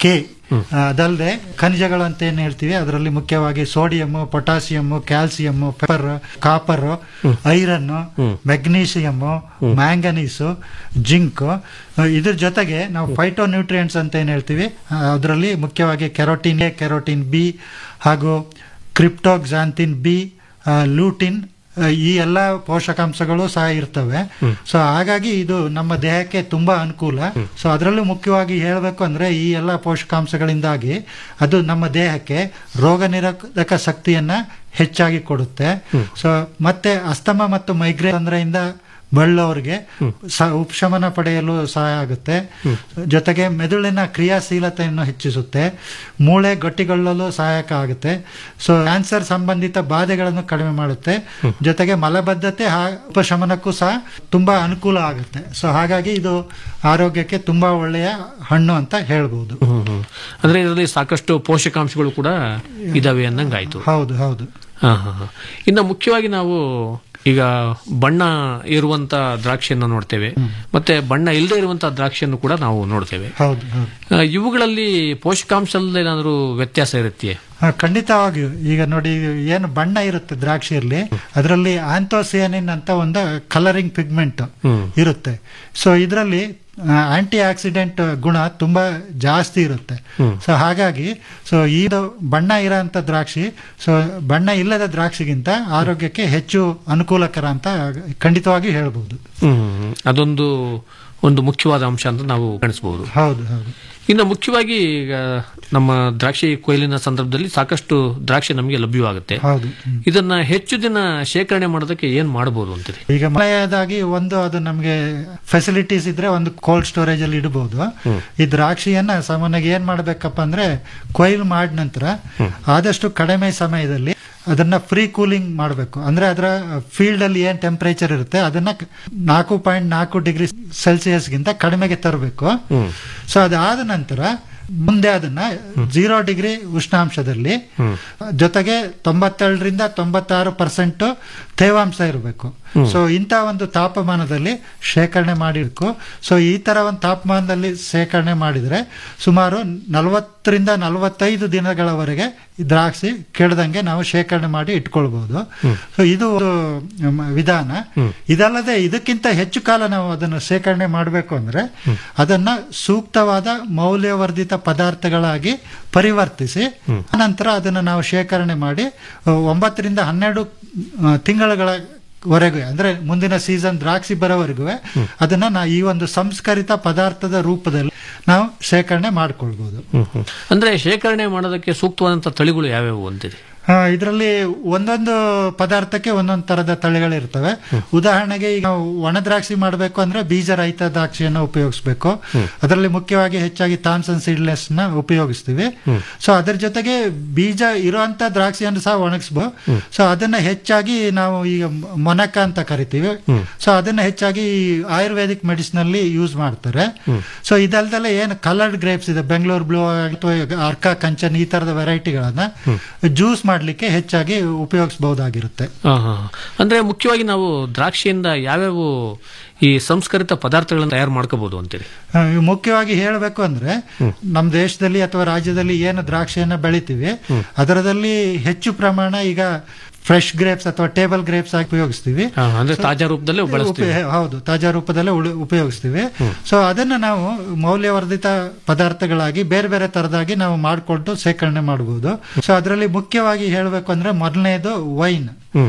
K ಅದಲ್ಲದೆ ಖನಿಜಗಳು ಅಂತ ಏನ್ ಹೇಳ್ತೀವಿ ಅದರಲ್ಲಿ ಮುಖ್ಯವಾಗಿ sodium potassium calcium pepper copper iron magnesium manganese zinc ಇದ್ರ ಜೊತೆಗೆ ನಾವು ಫೈಟೋ ನ್ಯೂಟ್ರಿಯೆಂಟ್ಸ್ ಅಂತ ಏನ್ ಹೇಳ್ತೀವಿ ಅದರಲ್ಲಿ ಮುಖ್ಯವಾಗಿ ಕೆರೋಟಿನ್ ಎ ಕೆರೋಟಿನ್ ಬಿ ಹಾಗೂ ಕ್ರಿಪ್ಟೋಕ್ಸಾಂತಿನ್ ಬಿ ಲೂಟಿನ್ ಆ, ಈ ಎಲ್ಲ ಪೋಷಕಾಂಶಗಳು ಸಹ ಇರ್ತವೆ ಸೊ ಹಾಗಾಗಿ ಇದು ನಮ್ಮ ದೇಹಕ್ಕೆ ತುಂಬಾ ಅನುಕೂಲ ಸೊ ಅದರಲ್ಲೂ ಮುಖ್ಯವಾಗಿ ಹೇಳಬೇಕು ಅಂದ್ರೆ ಈ ಎಲ್ಲ ಪೋಷಕಾಂಶಗಳಿಂದಾಗಿ ಅದು ನಮ್ಮ ದೇಹಕ್ಕೆ ರೋಗ ನಿರೋಧಕ ಶಕ್ತಿಯನ್ನ ಹೆಚ್ಚಾಗಿ ಕೊಡುತ್ತೆ ಸೊ ಮತ್ತೆ ಅಸ್ತಮ ಮತ್ತು ಮೈಗ್ರೇನ್ ತೊಂದರೆಯಿಂದ ಬಳ್ಳೋರಿಗೆ ಸ ಉಪಶಮನ ಪಡೆಯಲು ಸಹಾಯ ಆಗುತ್ತೆ ಜೊತೆಗೆ ಮೆದುಳಿನ ಕ್ರಿಯಾಶೀಲತೆಯನ್ನು ಹೆಚ್ಚಿಸುತ್ತೆ ಮೂಳೆ ಗಟ್ಟಿಗೊಳ್ಳಲು ಸಹಾಯಕ ಆಗುತ್ತೆ ಸೊ ಕ್ಯಾನ್ಸರ್ ಸಂಬಂಧಿತ ಬಾಧೆಗಳನ್ನು ಕಡಿಮೆ ಮಾಡುತ್ತೆ ಜೊತೆಗೆ ಮಲಬದ್ಧತೆ ಹಾ- ಉಪಶಮನಕ್ಕೂ ಸಹ ತುಂಬಾ ಅನುಕೂಲ ಆಗುತ್ತೆ ಸೊ ಹಾಗಾಗಿ ಇದು ಆರೋಗ್ಯಕ್ಕೆ ತುಂಬಾ ಒಳ್ಳೆಯ ಹಣ್ಣು ಅಂತ ಹೇಳ್ಬೋದು ಅಂದ್ರೆ ಇದರಲ್ಲಿ ಸಾಕಷ್ಟು ಪೋಷಕಾಂಶಗಳು ಕೂಡ ಇದಾವೆ ಅಂದಂಗಾಯ್ತು ಹೌದು ಹೌದು ಹಾ ಹಾ ಹಾ. ಇನ್ನು ಮುಖ್ಯವಾಗಿ ನಾವು ಈಗ ಬಣ್ಣ ಇರುವಂತ ದ್ರಾಕ್ಷಿಯನ್ನು ನೋಡ್ತೇವೆ ಮತ್ತೆ ಬಣ್ಣ ಇಲ್ಲದೆ ಇರುವಂತಹ ದ್ರಾಕ್ಷಿಯನ್ನು ಕೂಡ ನಾವು ನೋಡ್ತೇವೆ ಹೌದು ಹೌದು ಆ, ಇವುಗಳಲ್ಲಿ ಪೋಷಕಾಂಶದಲ್ಲಿ ಏನಾದರೂ ವ್ಯತ್ಯಾಸ ಇರುತ್ತೆ ಹಾ, ಖಂಡಿತವಾಗಿಯೂ ಈಗ ನೋಡಿ ಏನು ಬಣ್ಣ ಇರುತ್ತೆ ದ್ರಾಕ್ಷಿಯಲ್ಲಿ ಅದರಲ್ಲಿ ಆಂಥೋಸಿಯಾನಿನ್ ಅಂತ ಒಂದು ಕಲರಿಂಗ್ ಪಿಗ್ಮೆಂಟ್ ಇರುತ್ತೆ ಸೊ ಇದರಲ್ಲಿ ಆಂಟಿ ಆಕ್ಸಿಡೆಂಟ್ ಗುಣ ತುಂಬಾ ಜಾಸ್ತಿ ಇರುತ್ತೆ ಸೊ ಹಾಗಾಗಿ ಸೊ ಇದು ಬಣ್ಣ ಇರೋಂಥ ದ್ರಾಕ್ಷಿ ಸೊ ಬಣ್ಣ ಇಲ್ಲದ ದ್ರಾಕ್ಷಿಗಿಂತ ಆರೋಗ್ಯಕ್ಕೆ ಹೆಚ್ಚು ಅನುಕೂಲಕರ ಅಂತ ಖಂಡಿತವಾಗಿ ಹೇಳ್ಬೋದು ಹ್ಮ್ ಅದೊಂದು ಒಂದು ಮುಖ್ಯವಾದ ಅಂಶ ಅಂತ ನಾವು ಕಾಣಿಸಬಹುದು ಹೌದು ಹೌದು ಇನ್ನು ಮುಖ್ಯವಾಗಿ ಈಗ ನಮ್ಮ ದ್ರಾಕ್ಷಿ ಕೊಯ್ಲಿನ ಸಂದರ್ಭದಲ್ಲಿ ಸಾಕಷ್ಟು ದ್ರಾಕ್ಷಿ ನಮಗೆ ಲಭ್ಯವಾಗುತ್ತೆ ಹೌದು ಇದನ್ನ ಹೆಚ್ಚು ದಿನ ಶೇಖರಣೆ ಮಾಡೋದಕ್ಕೆ ಏನ್ ಮಾಡಬಹುದು ಅಂತೀರಿ ಈಗ ಮಳೆಯದಾಗಿ ಒಂದು ಅದು ನಮಗೆ ಫೆಸಿಲಿಟೀಸ್ ಇದ್ರೆ ಒಂದು ಕೋಲ್ಡ್ ಸ್ಟೋರೇಜ್ ಅಲ್ಲಿ ಇಡಬಹುದು ಈ ದ್ರಾಕ್ಷಿಯನ್ನ ಸಾಮಾನ್ಯವಾಗಿ ಏನ್ ಮಾಡ್ಬೇಕಪ್ಪ ಅಂದ್ರೆ ಕೊಯ್ಲು ಮಾಡಿದ ನಂತರ ಆದಷ್ಟು ಕಡಿಮೆ ಸಮಯದಲ್ಲಿ ಅದನ್ನ ಫ್ರೀ ಕೂಲಿಂಗ್ ಮಾಡಬೇಕು ಅಂದ್ರೆ ಅದರ ಫೀಲ್ಡ್ ಅಲ್ಲಿ ಏನ್ ಟೆಂಪರೇಚರ್ ಇರುತ್ತೆ ಅದನ್ನ ಕ- ನಾಲ್ಕು ಪಾಯಿಂಟ್ ನಾಲ್ಕು ಡಿಗ್ರಿ ಸೆಲ್ಸಿಯಸ್ಗಿಂತ ಕಡಿಮೆಗೆ ತರಬೇಕು ಸೊ ಅದಾದ ನಂತರ ಮುಂದೆ ಅದನ್ನ ಜೀರೋ ಡಿಗ್ರಿ ಉಷ್ಣಾಂಶದಲ್ಲಿ ಜೊತೆಗೆ ತೊಂಬತ್ತೇಳರಿಂದ ತೊಂಬತ್ತಾರು ಪರ್ಸೆಂಟ್ ತೇವಾಂಶ ಇರಬೇಕು ಸೊ ಇಂಥ ಒಂದು ತಾಪಮಾನದಲ್ಲಿ ಶೇಖರಣೆ ಮಾಡಿರ್ಕು ಸೊ ಈ ತರ ಒಂದು ತಾಪಮಾನದಲ್ಲಿ ಶೇಖರಣೆ ಮಾಡಿದ್ರೆ ಸುಮಾರು ನಲವತ್ತರಿಂದ ನಲವತ್ತೈದು ದಿನಗಳವರೆಗೆ ಈ ದ್ರಾಕ್ಷಿ ಕೆಡದಂಗೆ ನಾವು ಶೇಖರಣೆ ಮಾಡಿ ಇಟ್ಕೊಳ್ಬಹುದು ಸೊ ಇದು ಒಂದು ಮ್, ವಿಧಾನ ಇದಲ್ಲದೆ ಇದಕ್ಕಿಂತ ಹೆಚ್ಚು ಕಾಲ ನಾವು ಅದನ್ನು ಶೇಖರಣೆ ಮಾಡಬೇಕು ಅಂದ್ರೆ ಅದನ್ನ ಸೂಕ್ತವಾದ ಮೌಲ್ಯವರ್ಧಿತ ಪದಾರ್ಥಗಳಾಗಿ ಪರಿವರ್ತಿಸಿ ನಂತರ ಅದನ್ನು ನಾವು ಶೇಖರಣೆ ಮಾಡಿ ಅ, ಒಂಬತ್ತರಿಂದ ಹನ್ನೆರಡು ಆ, ತಿಂಗಳುಗಳ ವರೆಗೂ ಅಂದ್ರೆ ಮುಂದಿನ ಸೀಸನ್ ದ್ರಾಕ್ಷಿ ಬರೋವರೆಗೂ ಅದನ್ನ ನಾ ಈ ಒಂದು ಸಂಸ್ಕರಿತ ಪದಾರ್ಥದ ರೂಪದಲ್ಲಿ ನಾವು ಶೇಖರಣೆ ಮಾಡ್ಕೊಳ್ಬಹುದು ಅಂದ್ರೆ ಶೇಖರಣೆ ಮಾಡೋದಕ್ಕೆ ಸೂಕ್ತವಾದಂತಹ ತಳಿಗಳು ಯಾವ್ಯಾವು ಅಂತೀರಿ ಇದರಲ್ಲಿ ಒಂದೊಂದು ಪದಾರ್ಥಕ್ಕೆ ಒಂದೊಂದು ತರದ ತಳಿಗಳಿರ್ತವೆ ಉದಾಹರಣೆಗೆ ಈಗ ನಾವು ಒಣ ದ್ರಾಕ್ಷಿ ಮಾಡಬೇಕು ಅಂದ್ರೆ ಬೀಜ ರಹಿತ ದ್ರಾಕ್ಷಿಯನ್ನು ಉಪಯೋಗಿಸಬೇಕು ಅದರಲ್ಲಿ ಮುಖ್ಯವಾಗಿ ಹೆಚ್ಚಾಗಿ ಥಾಮ್ಸನ್ ಸೀಡ್ಲೆಸ್ ನ ಉಪಯೋಗಿಸ್ತೀವಿ ಸೊ ಅದರ ಜೊತೆಗೆ ಬೀಜ ಇರುವಂತ ದ್ರಾಕ್ಷಿಯನ್ನು ಸಹ ಒಣಗಿಸ್ಬೋದು ಸೊ ಅದನ್ನ ಹೆಚ್ಚಾಗಿ ನಾವು ಈಗ ಮೊನಕ ಅಂತ ಕರಿತೀವಿ ಸೊ ಅದನ್ನ ಹೆಚ್ಚಾಗಿ ಆಯುರ್ವೇದಿಕ್ ಮೆಡಿಸಿನ್ ಅಲ್ಲಿ ಯೂಸ್ ಮಾಡ್ತಾರೆ ಸೊ ಇದಲ್ದಲೆ ಏನು ಕಲರ್ಡ್ ಗ್ರೇಪ್ಸ್ ಇದೆ ಬೆಂಗಳೂರು ಬ್ಲೂ ಅಥವಾ ಅರ್ಕ ಕಂಚನ್ ಈ ತರದ ವೆರೈಟಿಗಳನ್ನ ಜ್ಯೂಸ್ ಮಾಡ್ಲಿಕ್ಕೆ ಹೆಚ್ಚಾಗಿ ಉಪಯೋಗಿಸಬಹುದಾಗಿರುತ್ತೆ ಆ, ಹಾ, ಹಾ. ಅಂದ್ರೆ ಮುಖ್ಯವಾಗಿ ನಾವು ದ್ರಾಕ್ಷಿಯಿಂದ ಯಾವ್ಯಾವ ಈ ಸಂಸ್ಕರಿತ ಪದಾರ್ಥಗಳನ್ನ ತಯಾರು ಮಾಡ್ಕೋಬಹುದು ಅಂತೀರಿ ಆ, ಮುಖ್ಯವಾಗಿ ಹೇಳಬೇಕು ಅಂದ್ರೆ ನಮ್ಮ ದೇಶದಲ್ಲಿ ಅಥವಾ ರಾಜ್ಯದಲ್ಲಿ ಏನು ದ್ರಾಕ್ಷಿಯನ್ನ ಬೆಳಿತೀವಿ ಅದರದಲ್ಲಿ ಹೆಚ್ಚು ಪ್ರಮಾಣ ಈಗ ಫ್ರೆಶ್ ಗ್ರೇಪ್ಸ್ ಅಥವಾ ಟೇಬಲ್ ಗ್ರೇಪ್ಸ್ ಆಗಿ ಉಪಯೋಗಿಸ್ತೀವಿ ಆ, ಅಂದ್ರೆ ತಾಜಾ ರೂಪದಲ್ಲಿ ಬಳಸ್ತೀವಿ ಉಪಯ- ಹೌದು ತಾಜಾ ರೂಪದಲ್ಲೇ ಉಳು- ಉಪಯೋಗಿಸ್ತೀವಿ ಸೊ ಅದನ್ನ ನಾವು ಮೌಲ್ಯವರ್ಧಿತ ಪದಾರ್ಥಗಳಾಗಿ ಬೇರೆ ಬೇರೆ ತರದಾಗಿ ನಾವು ಮಾಡಿಕೊಂಡು ಶೇಖರಣೆ ಮಾಡಬಹುದು ಸೊ ಅದರಲ್ಲಿ ಮುಖ್ಯವಾಗಿ ಹೇಳಬೇಕು ಅಂದ್ರೆ ಮೊದಲನೇದು ವೈನ್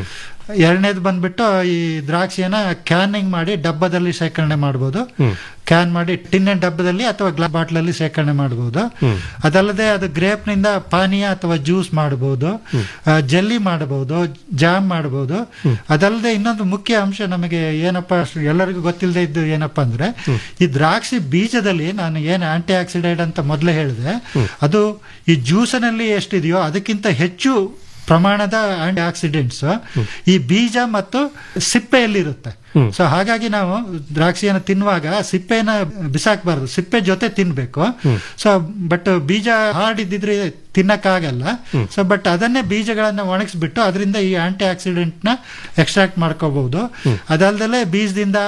ಎರಡನೇದು ಬಂದ್ಬಿಟ್ಟು ಈ ದ್ರಾಕ್ಷಿಯನ್ನ ಕ್ಯಾನಿಂಗ್ ಮಾಡಿ ಡಬ್ಬದಲ್ಲಿ ಶೇಖರಣೆ ಮಾಡಬಹುದು ಕ್ಯಾನ್ ಮಾಡಿ ಟಿನ್ನ ಡಬ್ಬದಲ್ಲಿ ಅಥವಾ ಗ್ಲಾಸ್ ಬಾಟ್ಲಲ್ಲಿ ಶೇಖರಣೆ ಮಾಡಬಹುದು ಅದಲ್ಲದೆ ಅದು ಗ್ರೇಪ್ ನಿಂದ ಪಾನೀಯ ಅಥವಾ ಜ್ಯೂಸ್ ಮಾಡಬಹುದು ಜೆಲ್ಲಿ ಮಾಡಬಹುದು ಜಾಮ್ ಮಾಡಬಹುದು ಅದಲ್ಲದೆ ಇನ್ನೊಂದು ಮುಖ್ಯ ಅಂಶ ನಮಗೆ ಏನಪ್ಪಾ ಎಲ್ಲರಿಗೂ ಗೊತ್ತಿಲ್ಲದೆ ಇದ್ದು ಏನಪ್ಪಾ ಅಂದ್ರೆ ಈ ದ್ರಾಕ್ಷಿ ಬೀಜದಲ್ಲಿ ನಾನು ಏನು ಆಂಟಿ ಆಕ್ಸಿಡೆಂಟ್ ಅಂತ ಮೊದಲೇ ಹೇಳಿದೆ ಅದು ಈ ಜ್ಯೂಸಿನಲ್ಲಿ ಎಷ್ಟಿದೆಯೋ ಅದಕ್ಕಿಂತ ಹೆಚ್ಚು ಪ್ರಮಾಣದ ಆಂಟಿ ಆಕ್ಸಿಡೆಂಟ್ಸ್ ಈ ಬೀಜ ಮತ್ತು ಸಿಪ್ಪೆಯಲ್ಲಿರುತ್ತೆ ಸೊ ಹಾಗಾಗಿ ನಾವು ದ್ರಾಕ್ಷಿಯನ್ನು ತಿನ್ನುವಾಗ ಸಿಪ್ಪೆನ ಬಿಸಾಕಬಾರ್ದು ಸಿಪ್ಪೆ ಜೊತೆ ತಿನ್ಬೇಕು ಸೊ ಬಟ್ ಬೀಜ ಹಾರ್ಡ್ ಇದ್ದಿದ್ರೆ ತಿನ್ನಕ್ಕಾಗಲ್ಲ ಸೊ ಬಟ್ ಅದನ್ನೇ ಬೀಜಗಳನ್ನ ಒಣಗಿಸ್ಬಿಟ್ಟು ಅದರಿಂದ ಈ ಆಂಟಿ ಆಕ್ಸಿಡೆಂಟ್ ನ ಎಕ್ಸ್ಟ್ರಾಕ್ಟ್ ಮಾಡ್ಕೋಬಹುದು ಅದಲ್ದಲೆ ಬೀಜದಿಂದ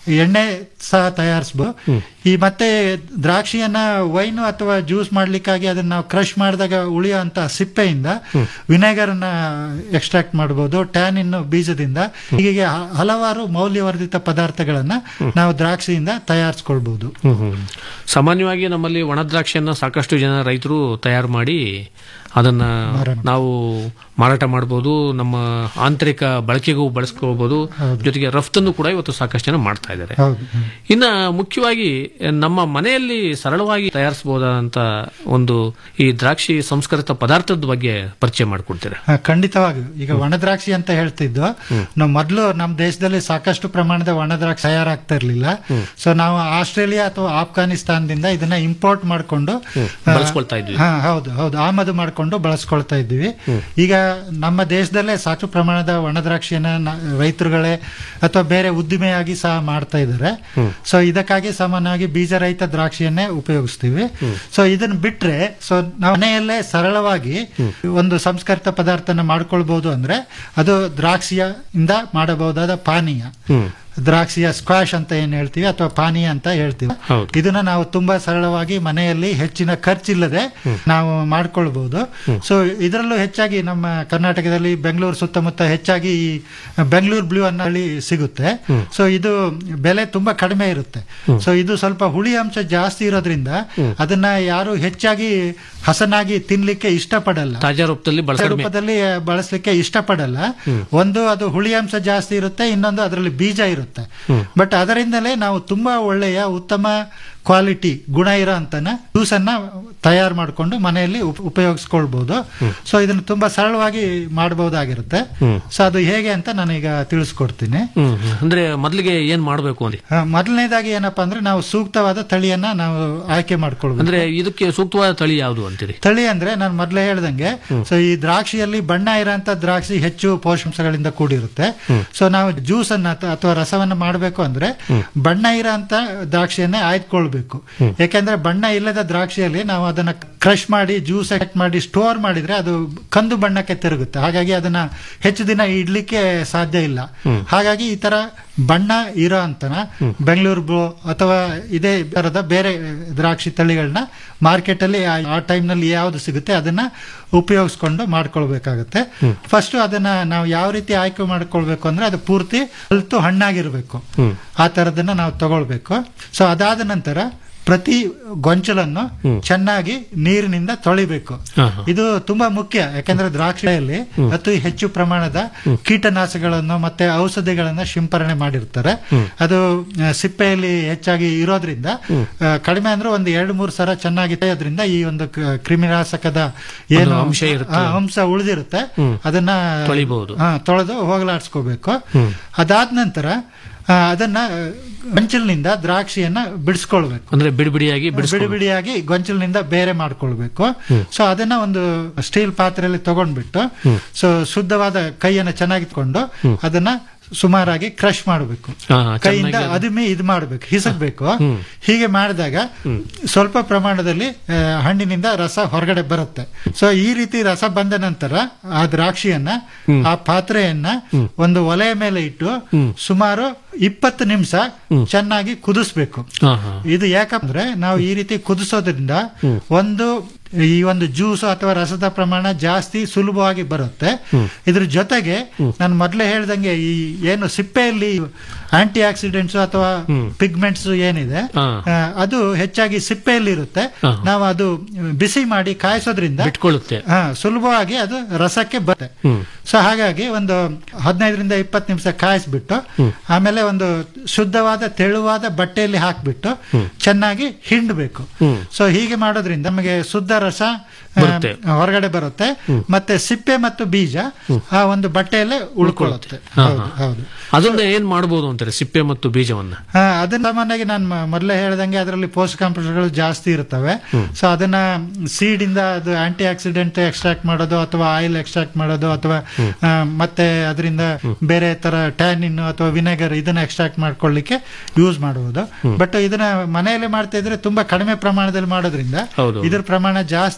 ಎಣ್ಣೆ ಸಹ ತಯಾರಿಸಬಹುದು ಈ ಮತ್ತೆ ದ್ರಾಕ್ಷಿಯನ್ನ ವೈನ್ ಅಥವಾ ಜ್ಯೂಸ್ ಮಾಡ್ಲಿಕ್ಕಾಗಿ ಅದನ್ನ ನಾವು ಕ್ರಶ್ ಮಾಡಿದಾಗ ಉಳಿಯೋ ಅಂತ ಸಿಪ್ಪೆಯಿಂದ ವಿನೆಗರ್ ಅನ್ನ ಎಕ್ಸ್ಟ್ರಾಕ್ಟ್ ಮಾಡಬಹುದು ಟ್ಯಾನಿನ್ ಬೀಜದಿಂದ ಹೀಗೆ ಹ- ಹಲವಾರು ಮೌಲ್ಯವರ್ಧಿತ ಪದಾರ್ಥಗಳನ್ನ ನಾವು ದ್ರಾಕ್ಷಿಯಿಂದ ತಯಾರಿಸ್ಕೊಳ್ಬಹುದು ಹ್ಮ್, ಹ್ಮ್. ಸಾಮಾನ್ಯವಾಗಿ ನಮ್ಮಲ್ಲಿ ಒಣ ದ್ರಾಕ್ಷಿಯನ್ನ ಸಾಕಷ್ಟು ಜನ ರೈತರು ತಯಾರು ಮಾಡಿ ಅದನ್ನ ನಾವು ಮಾರಾಟ ಮಾಡಬಹುದು ನಮ್ಮ ಆಂತರಿಕ ಬಳಕೆಗೂ ಬಳಸ್ಕೋಬಹುದು ಜೊತೆಗೆ ರಫ್ತನ್ನು ಕೂಡ ಇವತ್ತು ಸಾಕಷ್ಟು ಜನ ಮಾಡ್ತಾ ಇದ್ದಾರೆ ಹೌದು ಇನ್ನ ಮುಖ್ಯವಾಗಿ ನಮ್ಮ ಮನೆಯಲ್ಲಿ ಸರಳವಾಗಿ ತಯಾರಿಸಬಹುದಾದಂತ ಒಂದು ಈ ದ್ರಾಕ್ಷಿ ಸಂಸ್ಕರಿತ ಪದಾರ್ಥದ ಬಗ್ಗೆ ಪರಿಚಯ ಮಾಡಿಕೊಡ್ತೀರಾ ಹಾ, ಖಂಡಿತವಾಗಿಯೂ ಈಗ ಒಣ ದ್ರಾಕ್ಷಿ ಅಂತ ಹೇಳ್ತಿದ್ದು ನಾವು ಮೊದಲು ನಮ್ಮ ದೇಶದಲ್ಲಿ ಸಾಕಷ್ಟು ಪ್ರಮಾಣದ ಒಣ ದ್ರಾಕ್ಷಿ ತಯಾರಾಗ್ತಾ ಇರ್ಲಿಲ್ಲ ಸೊ ನಾವು ಆಸ್ಟ್ರೇಲಿಯಾ ಅಥವಾ ಆಫ್ಘಾನಿಸ್ತಾನದಿಂದ ಇದನ್ನ ಇಂಪೋರ್ಟ್ ಮಾಡಿಕೊಂಡು ಬಳಸ್ಕೊಳ್ತಾ ಇದ್ವಿ. ಹಾ ಹೌದು ಹೌದು ಆಮದು ಮಾಡಿಕೊಂಡು ಬಳಸ್ಕೊಳ್ತಾ ಇದ್ದೀವಿ ಈಗ ನಮ್ಮ ದೇಶದಲ್ಲೇ ಸಾಕಷ್ಟು ಪ್ರಮಾಣದ ಒಣ ದ್ರಾಕ್ಷಿಯನ್ನ ನ- ರೈತರುಗಳೇ ಅಥವಾ ಬೇರೆ ಉದ್ದಿಮೆಯಾಗಿ ಸಹ ಮಾಡ್ತಾ ಇದ್ದಾರೆ ಸೊ ಇದಕ್ಕಾಗಿ ಸಾಮಾನ್ಯವಾಗಿ ಬೀಜರಹಿತ ದ್ರಾಕ್ಷಿಯನ್ನೇ ಉಪಯೋಗಿಸ್ತೀವಿ ಸೊ ಇದನ್ನ ಬಿಟ್ರೆ ಸೊ ನಾವು ಮನೆಯಲ್ಲೇ ಸರಳವಾಗಿ ಒಂದು ಸಂಸ್ಕರಿತ ಪದಾರ್ಥನ ಮಾಡ್ಕೊಳ್ಬಹುದು ಅಂದ್ರೆ ಅದು ದ್ರಾಕ್ಷಿಯ ಇಂದ ಮಾಡಬಹುದಾದ ಪಾನೀಯ ದ್ರಾಕ್ಷಿಯ ಸ್ಕ್ವಾಶ್ ಅಂತ ಏನ್ ಹೇಳ್ತೀವಿ ಅಥವಾ ಪಾನೀಯ ಅಂತ ಹೇಳ್ತೀವಿ ಇದನ್ನ ನಾವು ತುಂಬಾ ಸರಳವಾಗಿ ಮನೆಯಲ್ಲಿ ಹೆಚ್ಚಿನ ಖರ್ಚಿಲ್ಲದೆ ನಾವು ಮಾಡ್ಕೊಳ್ಬಹುದು ಸೊ ಇದರಲ್ಲೂ ಹೆಚ್ಚಾಗಿ ನಮ್ಮ ಕರ್ನಾಟಕದಲ್ಲಿ ಬೆಂಗಳೂರು ಸುತ್ತಮುತ್ತ ಹೆಚ್ಚಾಗಿ ಈ ಬೆಂಗಳೂರು ಬ್ಲೂ ಅನ್ನ ಹೇಳಿ ಸಿಗುತ್ತೆ ಸೊ ಇದು ಬೆಲೆ ತುಂಬಾ ಕಡಿಮೆ ಇರುತ್ತೆ ಸೊ ಇದು ಸ್ವಲ್ಪ ಹುಳಿ ಅಂಶ ಜಾಸ್ತಿ ಇರೋದ್ರಿಂದ ಅದನ್ನ ಯಾರು ಹೆಚ್ಚಾಗಿ ಹಸನಾಗಿ ತಿನ್ಲಿಕ್ಕೆ ಇಷ್ಟಪಡಲ್ಲ ತಾಜಾ ರೂಪದಲ್ಲಿ ಬಳಸ ರೂಪದಲ್ಲಿ ಬಳಸಲಿಕ್ಕೆ ಇಷ್ಟಪಡಲ್ಲ ಒಂದು ಅದು ಹುಳಿ ಅಂಶ ಜಾಸ್ತಿ ಇರುತ್ತೆ ಇನ್ನೊಂದು ಅದರಲ್ಲಿ ಬೀಜ ಇರುತ್ತೆ ಬಟ್ ಅದರಿಂದಲೇ ನಾವು ತುಂಬಾ ಒಳ್ಳೆಯ ಉತ್ತಮ ಕ್ವಾಲಿಟಿ ಗುಣ ಇರೋ ಅಂತನ ಜ್ಯೂಸ್ ಅನ್ನ ತಯಾರು ಮಾಡಿಕೊಂಡು ಮನೆಯಲ್ಲಿ ಉಪ- ಉಪಯೋಗಿಸ್ಕೊಳ್ಬಹುದು ಸೊ ಇದನ್ನು ತುಂಬಾ ಸರಳವಾಗಿ ಮಾಡಬಹುದಾಗಿರುತ್ತೆ ಸೊ ಅದು ಹೇಗೆ ಅಂತ ನಾನೀಗ ತಿಳಿಸ್ಕೊಡ್ತೀನಿ ಹ್ಮ್ ಹ್ಮ್. ಅಂದ್ರೆ ಮೊದಲಿಗೆ ಏನ್ ಮಾಡಬೇಕು ಅಂತ ಆ, ಮೊದಲನೇದಾಗಿ ಏನಪ್ಪಾ ಅಂದ್ರೆ ನಾವು ಸೂಕ್ತವಾದ ತಳಿಯನ್ನ ನಾವು ಆಯ್ಕೆ ಮಾಡ್ಕೊಳ್ಬೇಕು ಅಂದ್ರೆ ಇದಕ್ಕೆ ಸೂಕ್ತವಾದ ತಳಿ ಯಾವುದು ಅಂತೀರಿ ತಳಿ ಅಂದ್ರೆ ನಾನು ಮೊದಲೇ ಹೇಳ್ದಂಗೆ ಸೊ ಈ ದ್ರಾಕ್ಷಿಯಲ್ಲಿ ಬಣ್ಣ ಇರೋಂಥ ದ್ರಾಕ್ಷಿ ಹೆಚ್ಚು ಪೋಷಕಾಂಶಗಳಿಂದ ಕೂಡಿರುತ್ತೆ ಸೊ ನಾವು ಜ್ಯೂಸ್ ಅನ್ನ ಅಥ- ಅಥವಾ ರಸವನ್ನ ಮಾಡಬೇಕು ಅಂದ್ರೆ ಬಣ್ಣ ಇರೋಂಥ ದ್ರಾಕ್ಷಿಯನ್ನೇ ಆಯ್ದುಕೊಳ್ಬೇಕು ಯಾಕೆಂದ್ರೆ ಬಣ್ಣ ಇಲ್ಲದ ದ್ರಾಕ್ಷಿಯಲ್ಲಿ ನಾವು ಅದನ್ನ ಕ್ರಶ್ ಮಾಡಿ ಜ್ಯೂಸ್ ಎಕ್ಟ್ ಮಾಡಿ ಸ್ಟೋರ್ ಮಾಡಿದ್ರೆ ಅದು ಕಂದು ಬಣ್ಣಕ್ಕೆ ತಿರುಗುತ್ತೆ ಹಾಗಾಗಿ ಅದನ್ನ ಹೆಚ್ಚು ದಿನ ಇಡ್ಲಿಕ್ಕೆ ಸಾಧ್ಯ ಇಲ್ಲ ಹಾಗಾಗಿ ಈ ತರ ಬಣ್ಣ ಇರೋ ಅಂತನ ಬೆಂಗಳೂರು ಬ್ಲೂ ಅಥವಾ ಇದೇ ತರದ ಬೇರೆ ದ್ರಾಕ್ಷಿ ತಳಿಗಳನ್ನ ಮಾರ್ಕೆಟ್ ಅಲ್ಲಿ ಆ- ಆ ಟೈಮ್ ನಲ್ಲಿ ಯಾವ್ದು ಸಿಗುತ್ತೆ ಅದನ್ನ ಉಪಯೋಗಿಸ್ಕೊಂಡು ಮಾಡ್ಕೊಳ್ಬೇಕಾಗತ್ತೆ ಫಸ್ಟ್ ಅದನ್ನ ನಾವು ಯಾವ ರೀತಿ ಆಯ್ಕೆ ಮಾಡ್ಕೊಳ್ಬೇಕು ಅಂದ್ರೆ ಅದು ಪೂರ್ತಿ ಅಲ್ತು ಹಣ್ಣಾಗಿರ್ಬೇಕು ಆ ತರದನ್ನ ನಾವು ತಗೊಳ್ಬೇಕು ಸೊ ಅದಾದ ನಂತರ ಪ್ರತಿ ಗೊಂಚಲನ್ನು ಚೆನ್ನಾಗಿ ನೀರಿನಿಂದ ತೊಳಿಬೇಕು ಇದು ತುಂಬಾ ಮುಖ್ಯ ಯಾಕಂದ್ರೆ ದ್ರಾಕ್ಷಿಯಲ್ಲಿ ಅತಿ ಹೆಚ್ಚು ಪ್ರಮಾಣದ ಕೀಟನಾಶಕಗಳನ್ನು ಮತ್ತೆ ಔಷಧಿಗಳನ್ನ ಸಿಂಪರಣೆ ಮಾಡಿರ್ತಾರೆ ಅದು ಆ, ಸಿಪ್ಪೆಯಲ್ಲಿ ಹೆಚ್ಚಾಗಿ ಇರೋದ್ರಿಂದ ಆ, ಕಡಿಮೆ ಅಂದ್ರೆ ಒಂದು ಎರಡು ಮೂರು ಸಲ ಚೆನ್ನಾಗಿ ತೆಗೆಯೋದ್ರಿಂದ ಈ ಒಂದು ಕ- ಕ್ರಿಮಿನಾಶಕದ ಏನು ಒಂದು ಅಂಶ ಇರುತ್ತೆ. ಆ, ಅಂಶ ಉಳಿದಿರುತ್ತೆ ಹ್ಮ್. ಅದನ್ನ ತೊಳಿಬಹುದು. ಹಾ, ತೊಳೆದು ಹೋಗಲಾಡಿಸ್ಕೋಬೇಕು ಅದಾದ ನಂತರ ಆ, ಅದನ್ನ ಗೊಂಚಲಿನಿಂದ ದ್ರಾಕ್ಷಿಯನ್ನ ಬಿಡಿಸ್ಕೊಳ್ಬೇಕು ಅಂದ್ರೆ ಬಿಡಿ ಬಿಡಿಯಾಗಿ ಬಿಡಿ ಬಿಡಿಸ್ಕೊಂಡು ಬಿಡಿಯಾಗಿ ಗೊಂಚಲಿನಿಂದ ಬೇರೆ ಮಾಡ್ಕೊಳ್ಬೇಕು ಸೊ ಅದನ್ನ ಒಂದು ಸ್ಟೀಲ್ ಪಾತ್ರೆಯಲ್ಲಿ ತಗೊಂಡ್ಬಿಟ್ಟು ಸೊ ಶುದ್ಧವಾದ ಕೈಯನ್ನು ಚೆನ್ನಾಗಿಟ್ಕೊಂಡು ಅದನ್ನ ಸುಮಾರಾಗಿ ಕ್ರಶ್ ಮಾಡಬೇಕು ಹಾ, ಕೈಯಿಂದ ಚೆನ್ನಾಗಿ ಅದು- ಅದುಮಿ ಇದು ಮಾಡಬೇಕು ಹಿಸಕ್ಬೇಕು ಹೀಗೆ ಮಾಡಿದಾಗ ಸ್ವಲ್ಪ ಪ್ರಮಾಣದಲ್ಲಿ ಆ, ಹಣ್ಣಿನಿಂದ ರಸ ಹೊರಗಡೆ ಬರುತ್ತೆ ಸೊ ಈ ರೀತಿ ರಸ ಬಂದ ನಂತರ ಆ ದ್ರಾಕ್ಷಿಯನ್ನ ಆ ಪಾತ್ರೆಯನ್ನ ಒಂದು ಒಲೆಯ ಮೇಲೆ ಇಟ್ಟು ಸುಮಾರು ಇಪ್ಪತ್ತು ನಿಮಿಷ ಚೆನ್ನಾಗಿ ಕುದಿಸ್ಬೇಕು ಹಾ, ಹಾ. ಇದು ಯಾಕಂದ್ರೆ ನಾವು ಈ ರೀತಿ ಕುದಿಸೋದ್ರಿಂದ ಒಂದು ಈ ಒಂದು ಜ್ಯೂಸ್ ಅಥವಾ ರಸದ ಪ್ರಮಾಣ ಜಾಸ್ತಿ ಸುಲಭವಾಗಿ ಬರುತ್ತೆ ಇದ್ರ ಜೊತೆಗೆ ನಾನು ಮೊದಲೇ ಹೇಳ್ದಂಗೆ ಈ ಏನು ಸಿಪ್ಪೆಯಲ್ಲಿ ಆಂಟಿ ಆಕ್ಸಿಡೆಂಟ್ಸ್ ಅಥವಾ ಪಿಗ್ಮೆಂಟ್ಸ್ ಏನಿದೆ ಹಾ. ಆ, ಅದು ಹೆಚ್ಚಾಗಿ ಸಿಪ್ಪೆಯಲ್ಲಿ ಇರುತ್ತೆ ಹಾ. ನಾವು ಅದು ಬಿಸಿ ಮಾಡಿ ಕಾಯಿಸೋದ್ರಿಂದ ಬಿಟ್ಕೊಳ್ಳುತ್ತೆ ಹಾ ಸುಲಭವಾಗಿ ಅದು ರಸಕ್ಕೆ ಬರುತ್ತೆ ಹ್ಮ್. ಸೊ ಹಾಗಾಗಿ ಒಂದು ಹದಿನೈದರಿಂದ ಇಪ್ಪತ್ತು ನಿಮಿಷ ಕಾಯಿಸ್ಬಿಟ್ಟು ಆಮೇಲೆ ಒಂದು ಶುದ್ಧವಾದ ತೆಳುವಾದ ಬಟ್ಟೆಯಲ್ಲಿ ಹಾಕ್ಬಿಟ್ಟು ಚೆನ್ನಾಗಿ ಹಿಂಡಬೇಕು ಹ್ಮ್. ಸೊ ಹೀಗೆ ಮಾಡೋದ್ರಿಂದ ನಮಗೆ ಶುದ್ಧ ರಸ ಆ, ಬರುತ್ತೆ. ಹೊರಗಡೆ ಬರುತ್ತೆ ಮತ್ತೆ ಸಿಪ್ಪೆ ಮತ್ತು ಬೀಜ ಆ ಒಂದು ಬಟ್ಟೆಯಲ್ಲೇ ಉಳ್ಕೊಳ್ಳುತ್ತೆ ಹಾ, ಹೌದು ಹಾ. ಹೌದು ಅದನ್ನ ಏನ್ ಮಾಡಬಹುದು ಅಂತಾರೆ ಸಿಪ್ಪೆ ಮತ್ತು ಬೀಜವನ್ನ ಹಾ, ಅದನ್ನ ಸಾಮಾನ್ಯವಾಗಿ ನಾನು ಮ- ಮೊದಲೇ ಹೇಳ್ದಂಗೆ ಅದರಲ್ಲಿ ಪೋಷಕಾಂಶಗಳು ಜಾಸ್ತಿ ಇರ್ತವೆ ಸೊ ಅದನ್ನ ಸೀಡ್ ಇಂದ ಅದು ಆಂಟಿ ಆಕ್ಸಿಡೆಂಟ್ ಎಕ್ಸ್ಟ್ರಾಕ್ಟ್ ಮಾಡೋದು ಅಥವಾ ಆಯಿಲ್ ಎಕ್ಸ್ಟ್ರಾಕ್ಟ್ ಮಾಡೋದು ಅಥವಾ ಆ, ಮತ್ತೆ ಅದರಿಂದ ಬೇರೆ ತರ ಟ್ಯಾನಿನ್ ಅಥವಾ ವಿನೆಗರ್ ಇದನ್ನ ಎಕ್ಸ್ಟ್ರಾಕ್ಟ್ ಮಾಡ್ಕೊಳ್ಳಿಕ್ಕೆ ಯೂಸ್ ಮಾಡಬಹುದು ಬಟ್ ಇದನ್ನ ಮನೆಯಲ್ಲೇ ಮಾಡ್ತಾ ಇದ್ರೆ ತುಂಬಾ ಕಡಿಮೆ ಪ್ರಮಾಣದಲ್ಲಿ ಮಾಡೋದ್ರಿಂದ ಹೌದು. ಇದ್ರ ಪ್ರಮಾಣ ಜಾಸ್ತಿ ಇರೋದಿಲ್ಲ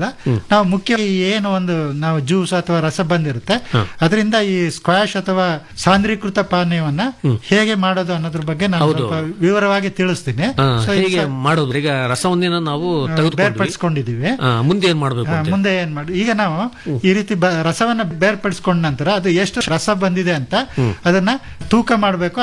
ನಾವು ಮುಖ್ಯ ಈ ಏನು ಒಂದು ನಾವು ಜ್ಯೂಸ್ ಅಥವಾ ರಸ ಬಂದಿರುತ್ತೆ ಅದರಿಂದ ಈ ಸ್ಕ್ವಾಶ್ ಅಥವಾ ಸಾಂದ್ರೀಕೃತ ಪಾನೀಯವನ್ನ ಹೇಗೆ ಮಾಡೋದು ಅನ್ನೋದ್ರ ಬಗ್ಗೆ ನಾನು ಹೌದು. ಸ್ವಲ್ಪ ವಿವರವಾಗಿ ತಿಳಿಸ್ತೀನಿ ಆ, So, ಈ ಹೇಗೆ ಸ- ಮಾಡೋದು ಈಗ ರಸವನ್ನೇನ ನಾವು ತೆಗೆದುಕೊಂಡ್ವಿ ಬೇರ್ಪಡಿಸ್ಕೊಂಡಿದೀವಿ ಆ, ಮುಂದೆ ಏನ್ ಮಾಡ್ಬೇಕು ಆ, ಅಂತ ಮುಂದೆ ಏನ್ ಮಾಡಿ ಈಗ ನಾವು ಈ ರೀತಿ ಬ- ರಸವನ್ನ ಬೇರ್ಪಡಿಸ್ಕೊಂಡ ನಂತರ ಅದು ಎಷ್ಟು ರಸ ಬಂದಿದೆ ಅಂತ ಅದನ್ನ ತೂಕ ಮಾಡಬೇಕು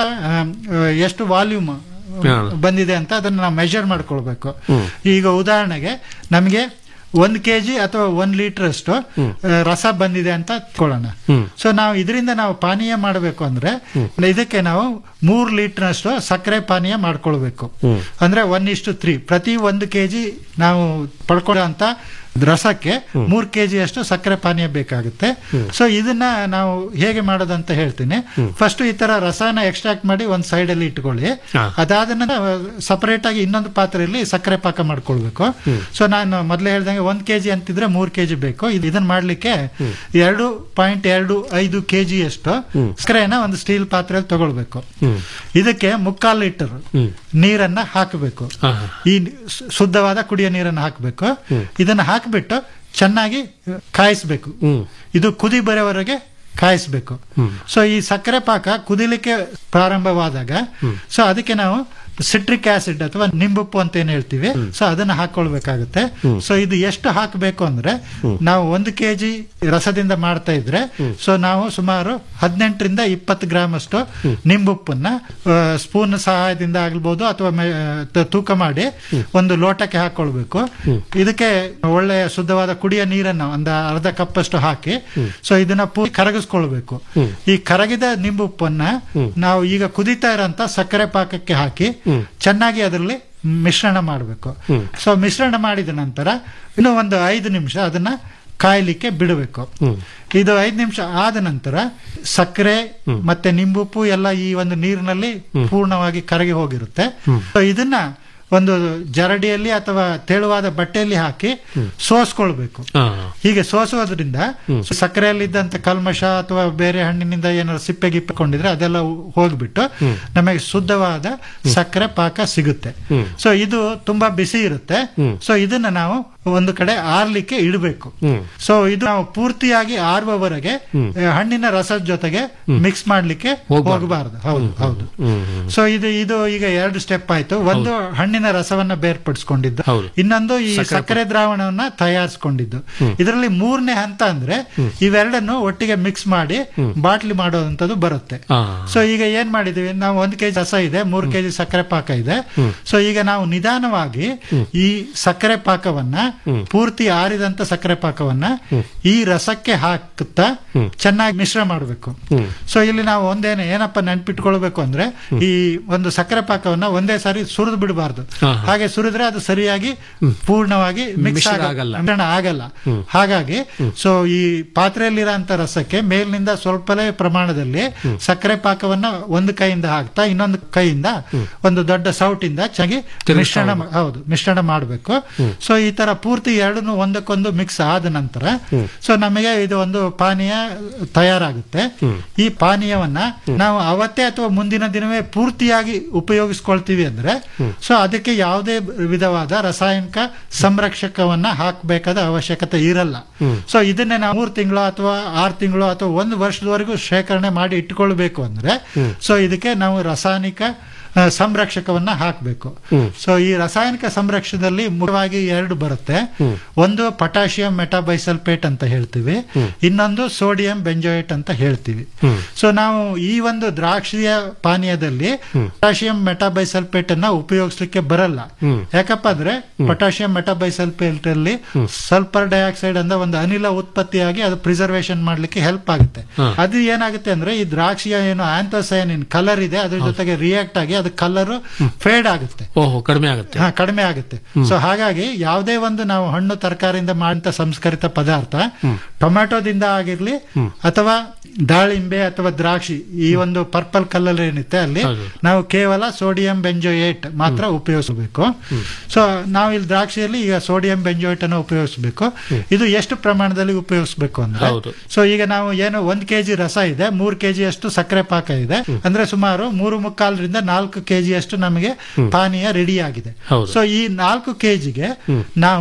ಎಷ್ಟು ವಾಲ್ಯೂಮ್ ಹಾ. ಬಂದಿದೆ ಅಂತ ಅದನ್ನ ನಾವು ಮೆಜರ್ ಮಾಡ್ಕೊಳ್ಬೇಕು ಈಗ ಉದಾಹರಣೆಗೆ ನಮಗೆ ಒಂದ್ ಕೆಜಿ ಅಥವಾ ಒಂದ್ ಲೀಟರ್ ಅಷ್ಟು ಆ, ರಸ ಬಂದಿದೆ ಅಂತ ಇಟ್ಕೊಳ್ಳೋಣ ಸೊ ನಾವು ಇದರಿಂದ ನಾವು ಪಾನೀಯ ಮಾಡಬೇಕು ಅಂದ್ರೆ ಇದಕ್ಕೆ ನಾವು ಮೂರ್ ಲೀಟರ್ ಅಷ್ಟು ಸಕ್ಕರೆ ಪಾನೀಯ ಮಾಡ್ಕೊಳ್ಬೇಕು ಅಂದ್ರೆ ಒನ್ ಇಷ್ಟು ತ್ರೀ ಪ್ರತಿ ಒಂದು ಕೆಜಿ ನಾವು ಪಡ್ಕೊಳ್ಳೋ ಅಂತ ರಸಕ್ಕೆ ಮೂರ್ ಕೆಜಿ ಅಷ್ಟು ಸಕ್ಕರೆ ಪಾನೀಯ ಬೇಕಾಗುತ್ತೆ ಸೊ ಇದನ್ನ ನಾವು ಹೇಗೆ ಮಾಡೋದು ಅಂತ ಹೇಳ್ತೀನಿ ಫಸ್ಟ್ ಈ ತರ ರಸನ ಎಕ್ಸ್ಟ್ರಾಕ್ಟ್ ಮಾಡಿ ಒಂದ್ ಸೈಡ್ ಅಲ್ಲಿ ಇಟ್ಕೊಳ್ಳಿ ಅದಾದ ನಂತರ ಸಪರೇಟ್ ಆಗಿ ಇನ್ನೊಂದು ಪಾತ್ರೆಯಲ್ಲಿ ಸಕ್ಕರೆ ಪಾಕ ಮಾಡ್ಕೊಳ್ಬೇಕು ಸೊ ನಾನು ಮೊದಲೇ ಹೇಳ್ದಂಗೆ ಒಂದ್ ಕೆಜಿ ಅಂತಿದ್ರೆ ಮೂರ್ ಕೆಜಿ ಬೇಕು ಇದು- ಇದನ್ನ ಮಾಡ್ಲಿಕ್ಕೆ ಎರಡು ಪಾಯಿಂಟ್ ಎರಡು ಐದು ಕೆಜಿ ಅಷ್ಟು ಸಕ್ಕರೆನ ಒಂದು ಸ್ಟೀಲ್ ಪಾತ್ರೆಯಲ್ಲಿ ತಗೊಳ್ಬೇಕು ಇದಕ್ಕೆ ಮುಕ್ಕಾಲು ಲೀಟರ್ ನೀರನ್ನ ಹಾಕಬೇಕು ಈ ಶು- ಶುದ್ಧವಾದ ಕುಡಿಯೋ ನೀರನ್ನು ಹಾಕಬೇಕು ಇದನ್ನ ಹಾಕಿಬಿಟ್ಟು ಚೆನ್ನಾಗಿ ಕಾಯಿಸ್ಬೇಕು ಇದು ಕುದಿ ಬರೋವರೆಗೆ ಕಾಯಿಸ್ಬೇಕು ಸೊ ಈ ಸಕ್ಕರೆ ಪಾಕ ಕುದಿಲಿಕ್ಕೆ ಪ್ರಾರಂಭವಾದಾಗ ಸೊ ಅದಕ್ಕೆ ನಾವು ಸಿಟ್ರಿಕ್ ಆಸಿಡ್ ಅಥವಾ ನಿಂಬುಪ್ಪು ಅಂತ ಏನ್ ಹೇಳ್ತೀವಿ ಸೊ ಅದನ್ನ ಹಾಕೊಳ್ಬೇಕಾಗುತ್ತೆ ಸೊ ಇದು ಎಷ್ಟು ಹಾಕಬೇಕು ಅಂದ್ರೆ ನಾವು ಒಂದು ಕೆಜಿ ರಸದಿಂದ ಮಾಡ್ತಾ ಇದ್ರೆ ಸೊ ನಾವು ಸುಮಾರು ಹದಿನೆಂಟರಿಂದ ಇಪ್ಪತ್ತು ಗ್ರಾಮ್ ಅಷ್ಟು ನಿಂಬುಪ್ಪನ್ನ ಸ್ಪೂನ್ ಸಹಾಯದಿಂದ ಆಗ್ಬೋದು ಅಥವಾ ಮೆ- ತ- ತೂಕ ಮಾಡಿ ಒಂದು ಲೋಟಕ್ಕೆ ಹಾಕೊಳ್ಬೇಕು ಇದಕ್ಕೆ ಒಳ್ಳೆಯ ಶುದ್ಧವಾದ ಕುಡಿಯ ನೀರನ್ನು ಒಂದು ಅರ್ಧ ಕಪ್ ಅಷ್ಟು ಹಾಕಿ ಸೊ ಇದನ್ನ ಪೂರ್ತಿ ಕರಗಿಸ್ಕೊಳ್ಬೇಕು ಈ ಕರಗಿದ ನಿಂಬುಪ್ಪನ್ನ ನಾವು ಈಗ ಕುದೀತಾ ಇರೋಂತ ಸಕ್ಕರೆ ಪಾಕಕ್ಕೆ ಹಾಕಿ ಚೆನ್ನಾಗಿ ಅದರಲ್ಲಿ ಮಿಶ್ರಣ ಮಾಡಬೇಕು ಸೊ ಮಿಶ್ರಣ ಮಾಡಿದ ನಂತರ ಇನ್ನು ಒಂದು ಐದು ನಿಮಿಷ ಅದನ್ನ ಕಾಯಲಿಕ್ಕೆ ಬಿಡಬೇಕು ಇದು ಐದು ನಿಮಿಷ ಆದ ನಂತರ ಸಕ್ಕರೆ ಮತ್ತೆ ನಿಂಬುಪ್ಪು ಎಲ್ಲ ಈ ಒಂದು ನೀರಿನಲ್ಲಿ ಪೂರ್ಣವಾಗಿ ಕರಗಿ ಹೋಗಿರುತ್ತೆ ಸೊ ಇದನ್ನ ಒಂದು ಜರಡಿಯಲ್ಲಿ ಅಥವಾ ತೆಳುವಾದ ಬಟ್ಟೆಯಲ್ಲಿ ಹಾಕಿ ಸೋಸ್ಕೊಳ್ಬೇಕು ಹೀಗೆ ಸೋಸುವುದರಿಂದ ಸಕ್ಕರೆಯಲ್ಲಿದ್ದಂತ ಕಲ್ಮಶ ಅಥವಾ ಬೇರೆ ಹಣ್ಣಿನಿಂದ ಏನಾದ್ರು ಸಿಪ್ಪೆ ಗಿಪ್ಪಿಕೊಂಡಿದ್ರೆ ಅದೆಲ್ಲ ಹೋಗ್ಬಿಟ್ಟು ನಮಗೆ ಶುದ್ಧವಾದ ಸಕ್ಕರೆ ಪಾಕ ಸಿಗುತ್ತೆ ಸೊ ಇದು ತುಂಬಾ ಬಿಸಿ ಇರುತ್ತೆ ಸೊ ಇದನ್ನ ನಾವು ಒಂದು ಕಡೆ ಆರ್ಲಿಕ್ಕೆ ಇಡಬೇಕು ಸೊ ಇದು ನಾವು ಪೂರ್ತಿಯಾಗಿ ಆರುವವರೆಗೆ ಆ, ಹಣ್ಣಿನ ರಸದ ಜೊತೆಗೆ ಮಿಕ್ಸ್ ಮಾಡ್ಲಿಕ್ಕೆ ಹೋಗಬಾರದು ಹೌದು ಹೌದು ಸೊ ಇದು ಇದು ಈಗ ಎರಡು ಸ್ಟೆಪ್ ಆಯ್ತು ಒಂದು ಹಣ್ಣಿನ ರಸವನ್ನ ಬೇರ್ಪಡಿಸ್ಕೊಂಡಿದ್ದು ಇನ್ನೊಂದು ಈ ಸಕ್ಕರೆ ದ್ರಾವಣವನ್ನ ತಯಾರಿಸ್ಕೊಂಡಿದ್ದು ಇದರಲ್ಲಿ ಮೂರನೇ ಹಂತ ಅಂದ್ರೆ ಇವೆರಡನ್ನು ಒಟ್ಟಿಗೆ ಮಿಕ್ಸ್ ಮಾಡಿ ಬಾಟ್ಲಿ ಮಾಡೋದಂಥದ್ದು ಬರುತ್ತೆ ಸೊ ಈಗ ಏನ್ ಮಾಡಿದೀವಿ ನಾವು ಒಂದ್ ಕೆಜಿ ರಸ ಇದೆ ಮೂರ್ ಕೆಜಿ ಸಕ್ಕರೆ ಪಾಕ ಇದೆ ಸೊ ಈಗ ನಾವು ನಿಧಾನವಾಗಿ ಈ ಸಕ್ಕರೆ ಪಾಕವನ್ನ ಪೂರ್ತಿ ಆರಿದಂತ ಸಕ್ಕರೆ ಪಾಕವನ್ನ ಈ ರಸಕ್ಕೆ ಹಾಕುತ್ತಾ ಚೆನ್ನಾಗಿ ಮಿಶ್ರ ಮಾಡಬೇಕು ಸೊ ಇಲ್ಲಿ ನಾವು ಒಂದೇನೆ ಏನಪ್ಪ ನೆನ್ಪಿಟ್ಕೊಳ್ಬೇಕು ಅಂದ್ರೆ ಈ ಒಂದು ಸಕ್ಕರೆ ಪಾಕವನ್ನ ಒಂದೇ ಸಾರಿ ಸುರಿದು ಬಿಡಬಾರ್ದು ಹಾಗೆ ಸುರಿದ್ರೆ ಅದು ಸರಿಯಾಗಿ ಪೂರ್ಣವಾಗಿ ಮಿಕ್ಸ್ ಮಿಶ್ರ ಆಗಲ್ಲ. ಮಿಶ್ರಣ ಆಗಲ್ಲ ಹಾಗಾಗಿ ಸೊ ಈ ಪಾತ್ರೆಯಲ್ಲಿರೋಂಥ ರಸಕ್ಕೆ ಮೇಲಿನಿಂದ ಸ್ವಲ್ಪಲೇ ಪ್ರಮಾಣದಲ್ಲಿ ಸಕ್ಕರೆ ಪಾಕವನ್ನ ಒಂದು ಕೈಯಿಂದ ಹಾಕ್ತಾ ಇನ್ನೊಂದು ಕೈಯಿಂದ ಒಂದು ದೊಡ್ಡ ಸೌಟಿಂದ ಚೆನ್ನಾಗಿ ಮಿಶ್ರಣ ಮಾ- ಹೌದು ಮಿಶ್ರಣ ಮಾಡಬೇಕು ಸೊ ಈ ತರ ಪೂರ್ತಿ ಎರಡನ್ನು ಒಂದಕ್ಕೊಂದು ಮಿಕ್ಸ್ ಆದ ನಂತರ ಸೊ ನಮಗೆ ಇದು ಒಂದು ಪಾನೀಯ ತಯಾರಾಗುತ್ತೆ ಈ ಪಾನೀಯವನ್ನ ನಾವು ಅವತ್ತೇ ಅಥವಾ ಮುಂದಿನ ದಿನವೇ ಪೂರ್ತಿಯಾಗಿ ಉಪಯೋಗಿಸ್ಕೊಳ್ತೀವಿ ಅಂದ್ರೆ ಸೊ ಅದಕ್ಕೆ ಯಾವುದೇ ವಿಧವಾದ ರಾಸಾಯನಿಕ ಸಂರಕ್ಷಕವನ್ನ ಹಾಕಬೇಕಾದ ಅವಶ್ಯಕತೆ ಇರಲ್ಲ ಸೊ ಇದನ್ನೇ ನಾವು ಮೂರು ತಿಂಗಳು ಅಥವಾ ಆರು ತಿಂಗಳು ಅಥವಾ ಒಂದು ವರ್ಷದವರೆಗೂ ಶೇಖರಣೆ ಮಾಡಿ ಇಟ್ಕೊಳ್ಬೇಕು ಅಂದ್ರೆ ಸೊ ಇದಕ್ಕೆ ನಾವು ರಾಸಾಯನಿಕ ಆ, ಸಂರಕ್ಷಕವನ್ನ ಹಾಕಬೇಕು ಸೊ ಈ ರಾಸಾಯನಿಕ ಸಂರಕ್ಷಣದಲ್ಲಿ ಮುಖ್ಯವಾಗಿ ಎರಡು ಬರುತ್ತೆ ಒಂದು ಪೊಟ್ಯಾಷಿಯಂ ಮೆಟಾಬೈಸಲ್ಪೇಟ್ ಅಂತ ಹೇಳ್ತೀವಿ ಇನ್ನೊಂದು ಸೋಡಿಯಂ ಬೆಂಜೋಯೇಟ್ ಅಂತ ಹೇಳ್ತೀವಿ ಸೊ ನಾವು ಈ ಒಂದು ದ್ರಾಕ್ಷಿಯ ಪಾನೀಯದಲ್ಲಿ ಪೊಟ್ಯಾಷಿಯಂ ಮೆಟಾಬೈಸಲ್ಪೇಟ್ ಅನ್ನ ಉಪಯೋಗಿಸ್ಲಿಕ್ಕೆ ಬರಲ್ಲ ಯಾಕಪ್ಪ ಅಂದ್ರೆ ಪೊಟ್ಯಾಷಿಯಂ ಮೆಟಾಬೈಸಲ್ಪೇಟ್ ಅಲ್ಲಿ ಸಲ್ಫರ್ ಡೈಆಕ್ಸೈಡ್ ಅಂತ ಒಂದು ಅನಿಲ ಉತ್ಪತ್ತಿಯಾಗಿ ಅದು ಪ್ರಿಸರ್ವೇಶನ್ ಮಾಡ್ಲಿಕ್ಕೆ ಹೆಲ್ಪ್ ಆಗುತ್ತೆ ಅದು ಏನಾಗುತ್ತೆ ಅಂದ್ರೆ ಈ ದ್ರಾಕ್ಷಿಯ ಏನು ಆಂಥೋಸಯನಿನ್ ಕಲರ್ ಇದೆ ಅದ್ರ ಜೊತೆಗೆ ರಿಯಾಕ್ಟ್ ಆಗಿ ಅದು ಕಲರ್ ಫೇಡ್ ಆಗುತ್ತೆ ಓಹೋ ಕಡಿಮೆ ಆಗುತ್ತೆ ಹಾ ಕಡಿಮೆ ಆಗುತ್ತೆ ಸೊ ಹಾಗಾಗಿ ಯಾವುದೇ ಒಂದು ನಾವು ಹಣ್ಣು ತರಕಾರಿಯಿಂದ ಮಾಡಿದ ಸಂಸ್ಕರಿತ ಪದಾರ್ಥ ಟೊಮ್ಯಾಟೋದಿಂದ ಆಗಿರ್ಲಿ ಅಥವಾ ದಾಳಿಂಬೆ ಅಥವಾ ದ್ರಾಕ್ಷಿ ಈ ಒಂದು ಪರ್ಪಲ್ ಕಲರ್ ಏನಿದೆ ಅಲ್ಲಿ ನಾವು ಕೇವಲ ಸೋಡಿಯಂ ಬೆಂಜೋಯೇಟ್ ಮಾತ್ರ ಉಪಯೋಗಿಸಬೇಕು ಸೊ ನಾವು ಇಲ್ಲಿ ದ್ರಾಕ್ಷಿಯಲ್ಲಿ ಈಗ ಸೋಡಿಯಂ ಬೆಂಜೋಯೇಟ್ ಅನ್ನು ಉಪಯೋಗಿಸಬೇಕು ಇದು ಎಷ್ಟು ಪ್ರಮಾಣದಲ್ಲಿ ಉಪಯೋಗಿಸಬೇಕು ಅಂದ್ರೆ ಹೌದು. ಸೊ ಈಗ ನಾವು ಏನು ಒಂದ್ ಕೆಜಿ ರಸ ಇದೆ ಮೂರ್ ಕೆಜಿ ಅಷ್ಟು ಸಕ್ಕರೆ ಪಾಕ ಇದೆ ಅಂದ್ರೆ ಸುಮಾರು ಮೂರು ಮುಕ್ಕಾಲರಿಂದ ನಾಲ್ಕು ಕೆಜಿ ಅಷ್ಟು ನಮಗೆ ಪಾನೀಯ ರೆಡಿ ಆಗಿದೆ ಹೌದು. ಸೊ ಈ ನಾಲ್ಕು ಕೆಜಿಗೆ ನಾವು